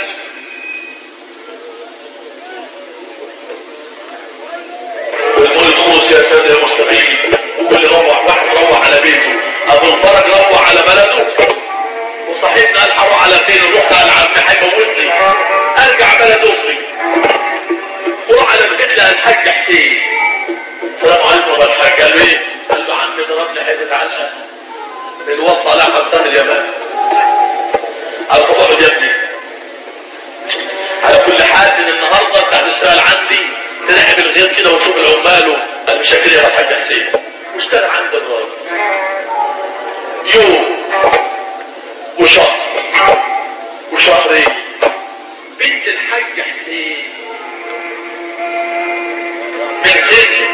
وتقول الخوص يا سادة يا مستقيم وكل روح واحد روح على بيته ابو الفرج روح على بلده وصاحبنا قال حروا على فين رحت على عم هيموتني ارجع بلد امي وروح على بيتنا الحاج حسين السلام عليكم يا الحاج قال ايه قال له عمي ضربني حته علقه الوصى على حسن اليمن على خبر يا ابني على كل حال من النهارده بتاع الاشتغال عندي تراقب الغير كده وتشوف العمال المشاكل يا حاج حسين واشتغل عند الراجل يوم وشهر وشهرين بنت الحاج حسين من سن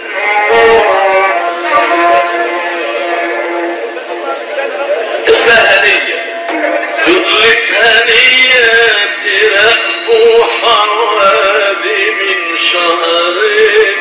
اسمها هنية يطلق هنية ترقوا حوالي من شهرين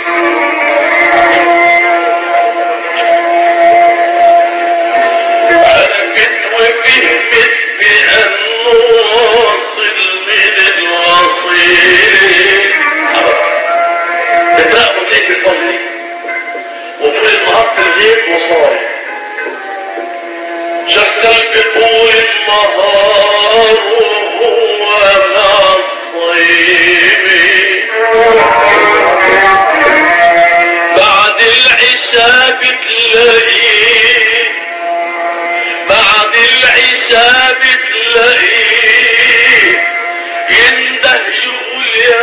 عرفت وفهمت بأنه واصل من الواصلين بتراقبوا ليه بفضلي وفي النهار في البيت وصايم شغل بطول النهار وهو نصيبي بعد العشاء بتلاقيه بعد العشاء بتلاقيه ينده يقول يا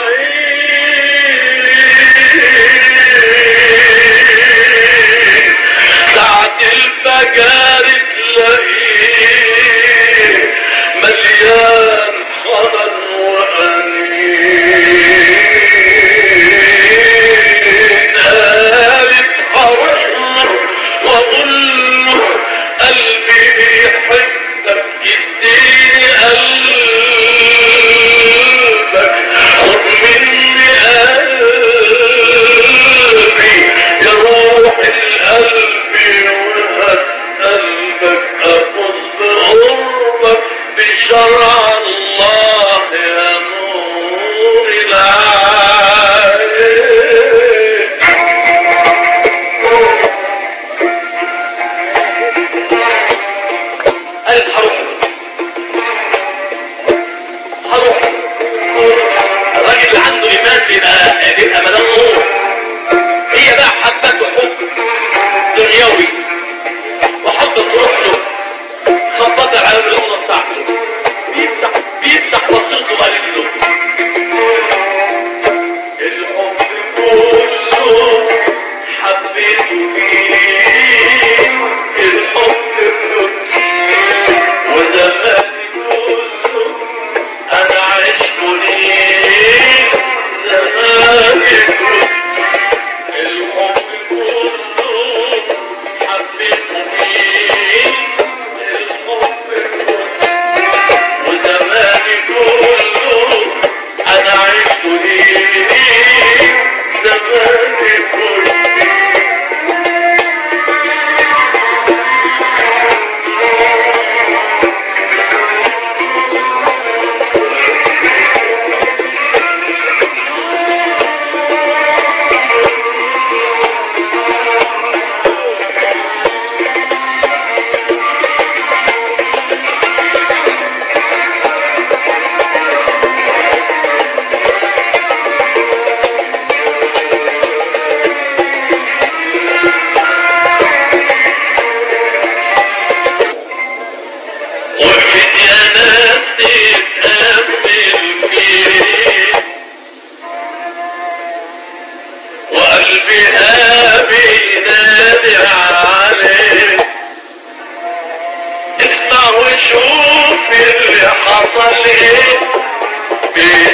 معين ساعة الفجر تلاقيه مليان خضر وأنين قالت هروح وأقول له قلبي بيحبك اديني قلبك خد مني قلبي يا روح القلب وهات قلبك أخذ بقربك بشرع الله يا نور العين قالت هروح هروح الراجل اللي عنده ايمان بيبقى بيبقى مدام نور هي بقى حبته حب دنيوي وحب تروح له خبطت على الاوضه بتاعته بيفتح بيفتح بصيرته قالت له الحب كله حبيته فيه الحب كله وزماني كله انا عشت ليه زماني كله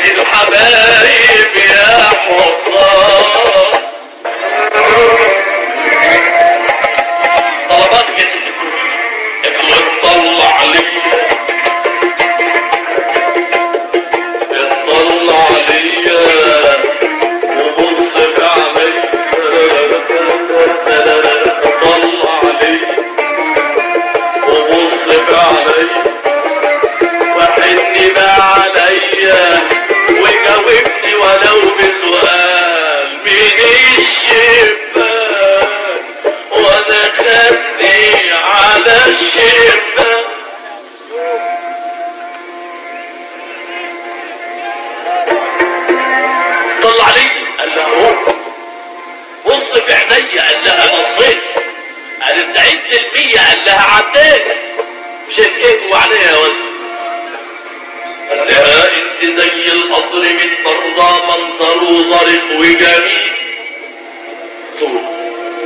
الحبايب يا حصان طلبات جديدة اطلع عليا اطلع عليا وبص في عليا اطلع عليا وبص في عليا وحني بقى عليا وجاوبني ولو بسؤال مين الشباك وانا خدني على الشباك طلع لي قال لها هو بص في عينيا قال لها بصيت قال تعيد المية قال لها عديت شايف ايه وعليها يا ولد قال لها انت زي القطر من برضى منظره ظريف وجميل طول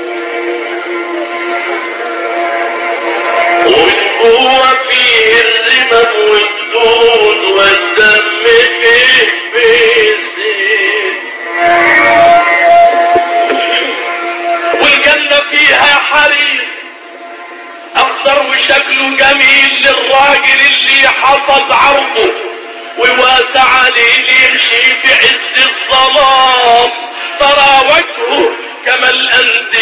ومن جوه فيه الرمم والدود والدم فيه بيزيد والجنة فيها حرير أخضر وشكله جميل للراجل اللي حفظ عرضه وواسع عليه يمشي في عز الظلام ترى وجهه كما الانديد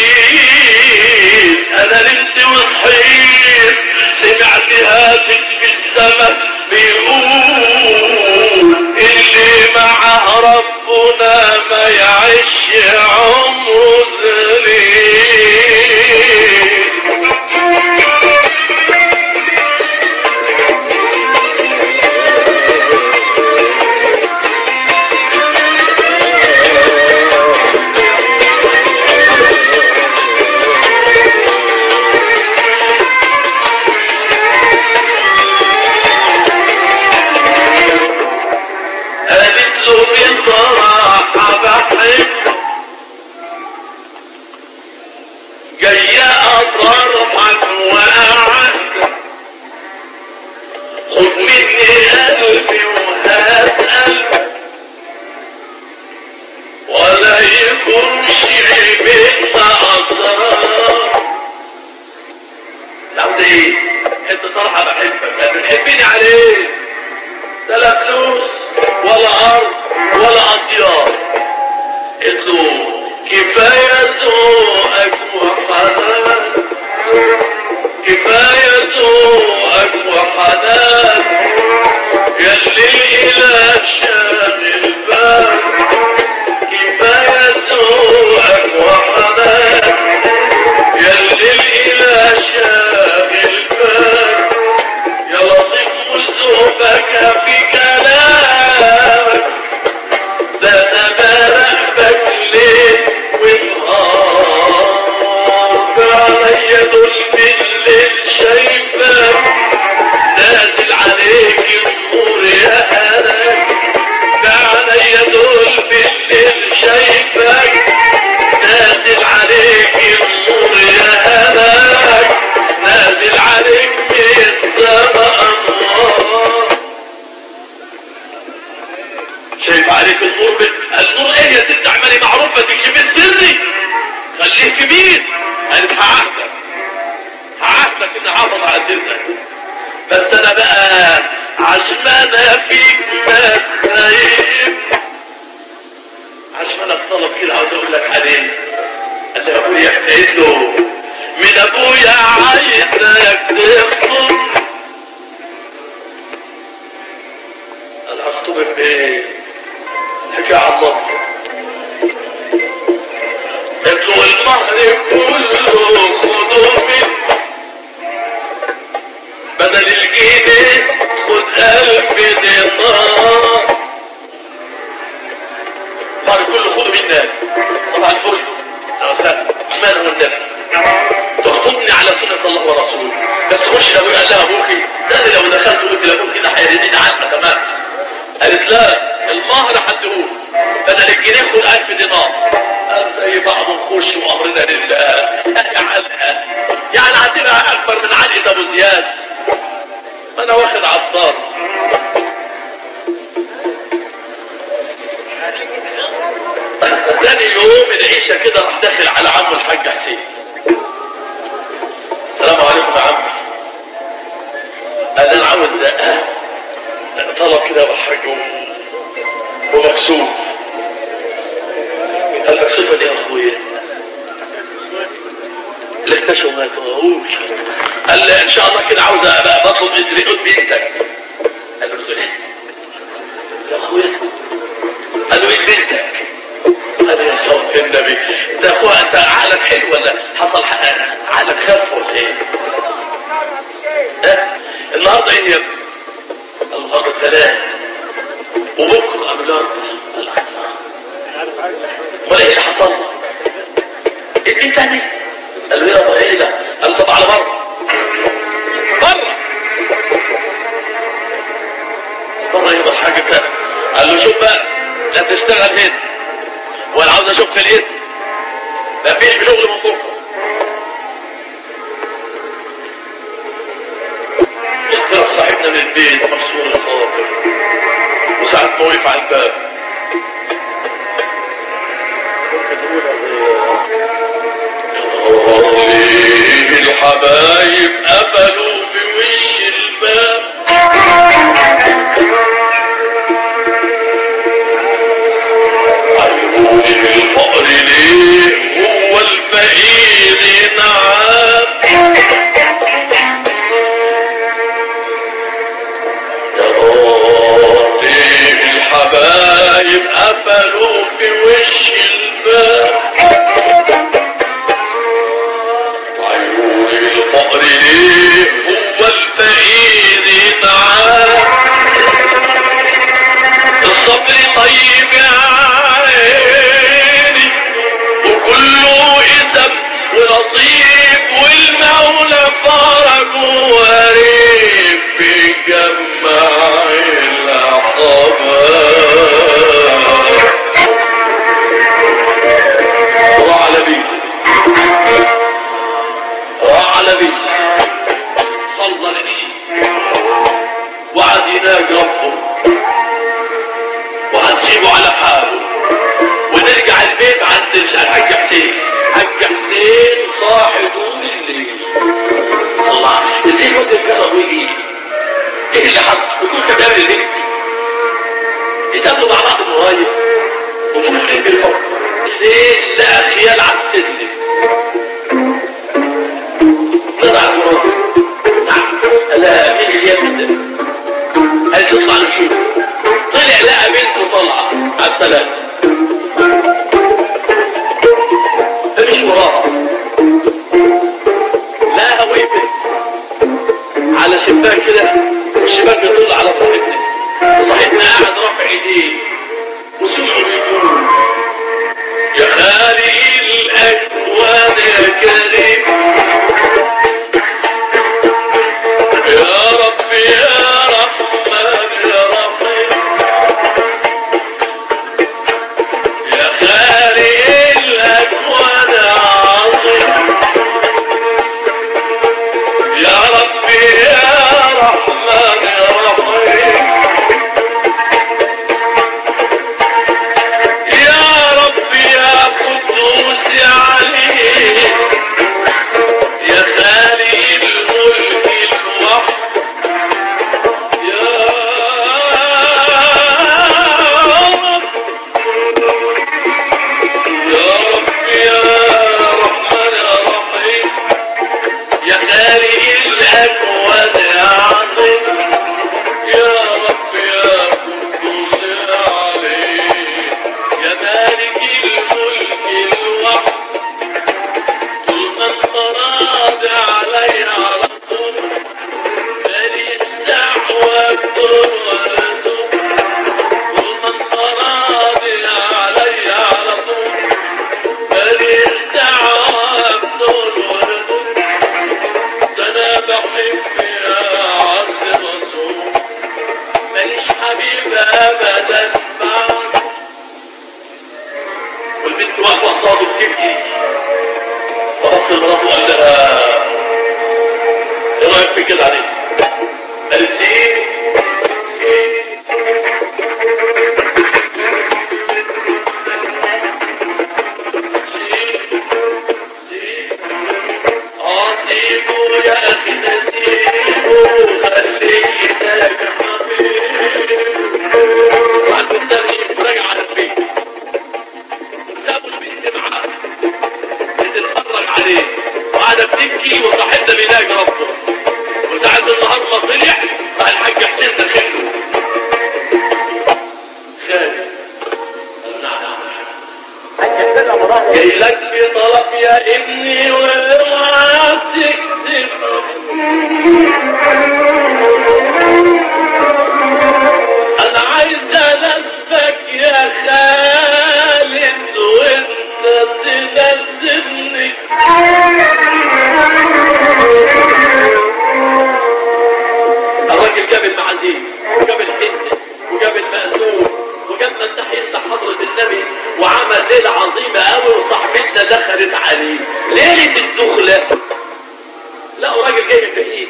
انا نمت وصحيت سمعت هاتف في السماء بيقول اللي معه ربنا ما يعيش عمره ذليل قالت له بصراحة بحبك جاية أطرحك وأعزك خد مني قلبي وهات قلبك ولا يكونش بينا أسرار لو ايه انت صراحة بحبك بتحبني عليه لا لا فلوس ولا ارض ولا اطيار قلت كفاية ذوقك وحنان كفاية ذوقك وحنان يلي الاله شاغل بال كفاية ذوقك وحنان يلي الاله شاغل بال يا لطيف وذوقك في كلامك ده انا براقبك ليل ونهار عليا دول بالليل شايفك نازل عليك النور يا هلاك عليا دول بالليل شايفك نازل عليك النور يا هلاك نازل عليك من السماء انوار شايف عليك النور بت... النور ايه يا ست اعملي معروفه تكشف سري خليه كبير قالت هعهدك هعهدك ان احافظ على سرك بس انا بقى عشان انا فيك ما خايف عشان انا طلب كده عاوز اقول لك عليه قال لي ابويا قلت له من ابويا عايزك تخطب انا هخطبك بايه حكى على الله قلت له المهر كله خده مني بدل الجنيه خد ألف دينار المهر كله خده مني طبعا الفل رحمن والنبي تخطبني على سنة الله ورسوله بس خش لابوي قال لها ابوكي ده أنا لو دخلت قلت لابوكي ده هيرديني عنها تمام قالت لا المهر هديهولك بدل الجنيه خد 1000 دينار قال زي بعض نخش وامرنا لله يعني هتبقى اكبر من علقه ابو زياد ما انا واخد عطار تاني يوم العيشة كده راح داخل على عمه الحاج حسين السلام عليكم يا عم قال انا عاوز طلب كده بحاجه ومكسوف قال مكسوفة دي يا اخويا اللي اكتشفوا ما يتوهوش قال ان شاء الله كده عاوز ابقى بطلب ادري بنتك قال له ايه يا اخويا قال له ايه بنتك قال يا صوت النبي ده اخويا انت عقلك حلو ولا حصل عقلك خف ولا ايه النهارده ايه يا ابني النهارده ثلاث وبكره قبل اربع ولا ايه اللي حصل ايه تاني قال له يا ايه ده قال طب على بره بره بره يبقى حاجه كده قال له شوف بقى لا تشتغل هنا ولا عاوز اشوف في الاسم ما فيش شغل من بكره اخترق صاحبنا من البيت مكسور الخاطر وساعة ما وقف على الباب ليه الحبايب قفلوا بوش الباب عيوني الفقر ليه هو الفقير نعم ليه الحبايب قفلوا في وش الباب عيون الفقر ليه هو الفقير معاه الصبر طيب يا عيني وكله اسم ونصيب والمولى فرج وقريب بيجمع العقبات وعلى بيته راح على بيته صلى العشاء وعد يناجي ربه وهنسيبه على حاله ونرجع البيت عند الحاج حسين حاج حسين صاحي طول الليل الله ازاي كنت الكلام ويجي ايه اللي حصل وكنت بتعمل الليل اتقابلوا مع بعض صغير وممكن بالحب ازاي لقى خيال على السلم طلع المراد لا مين اللي يبدأ قال تطلع نشوف طلع لقى بنت طالعة على الثلاثة مش وراها لا وقفت على شباك كده الشباك بيطل على صاحبنا صاحبنا قاعد رافع ايديه وسمعوا بيقول يا خالي الاكوان يا كريم يا رب يا رحمن يا رحيم يا خالق الأكوان عظيم يا رب يا رحمن يا رحيم يا رب يا قدوس يا عليم يا خالق الملك الوحد يا رب يا رب يا رحمن يا رحيم يا خالق الأكوان يا عظيم يا رب يا قدوس يا عليم يا مالك الملك الوحد طول ما انت راضي علي على طول مالي الدعوة بدون وردون طول ما انت راضي علي على طول مالي الدعوة بدون وردون ده انا بحب يا عبد رسول ماليش حبيب ابدا معك والبنت واقفه قصاده بتبكي فرص المرات وقال لها ايه رايك في كده عليك قالت ايه والترهيب وراجع على البيت سابوا البنت معاه بتتفرج عليه وقاعدة بتبكي وصاحبنا بيلاقي ربه وساعة النهار ما طلع بقى الحاج حسين داخل له خالد قال نعم جاي لك في طلب يا ابني واوعى تكذب انا عايز الفك يا خالد وانت تنزلني الراجل جاب المعازيم وجاب الحنة وجاب المأذون وجاب مفتاح يفتح حضرة النبي وعمل ليلة عظيمة قوي وصاحبتنا دخلت عليه ليلة الدخلة لقوا راجل جاي من بعيد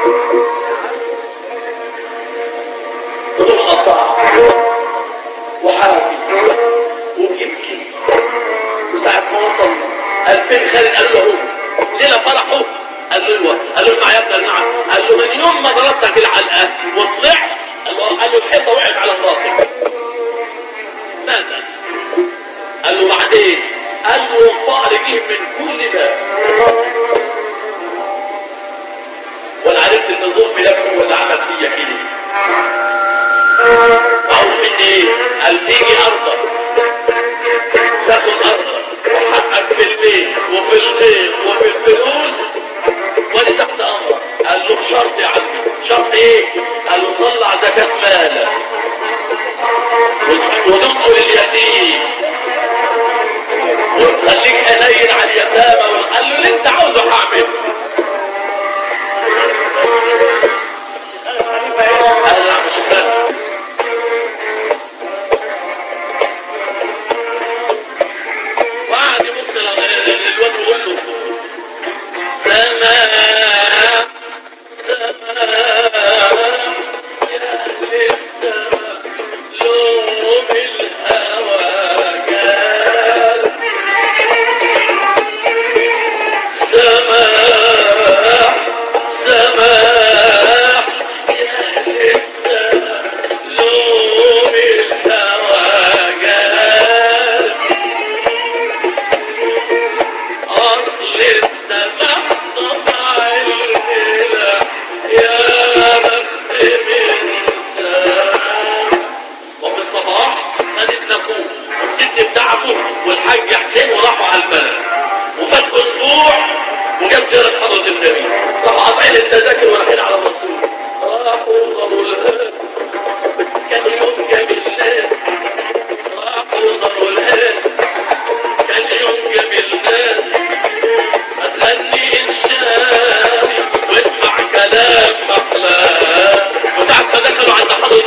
بدون قطاع وحافي وبيبكي وساعة ما وصل قال فين خالد قال له هو ليلة فرحه قال له ايوه قال له اسمع يا ابني نعم قال له من يوم ما ضربتك العلقة وطلعت قال له قال له الحيطة وقعت على راسك ماذا قال له بعدين قال له الفقر جه من كل باب وانا عرفت ان الظلم ده هو اللي عمل فيا كده عاوز مني ايه قال تيجي ارضك تاخد ارضك وحقك في البيت وفي الخير وفي الفلوس وانا تحت امرك قال له شرط يا عمي شرط ايه قال له طلع زكاة مالك وتدخل اليتيم وتخليك حنين على اليتامى قال له اللي انت عاوزه هعمله قال لا مش فاهم وقعد يبص للواد ويقول له سماء سماء يا أهل السماء لوم الهوى جال سماح سماح يا أهل السماء لوم الهوى جال أصل السماح طبع الهلا يا بخت من سماح وفي الصباح خدت لاخوه والست بتاعته والحاج حسين وراحوا على البلد وفات اسبوع وجاب زيارة حضرة النبي راحوا قاطعين التذاكر ورايحين على الرسول راحوا ضروا الهاب كان يوم جميل راحوا ضروا الهاب كان يوم جميل هتغني انشاني واسمع كلام محلاه وساعة ما دخلوا عند حضرة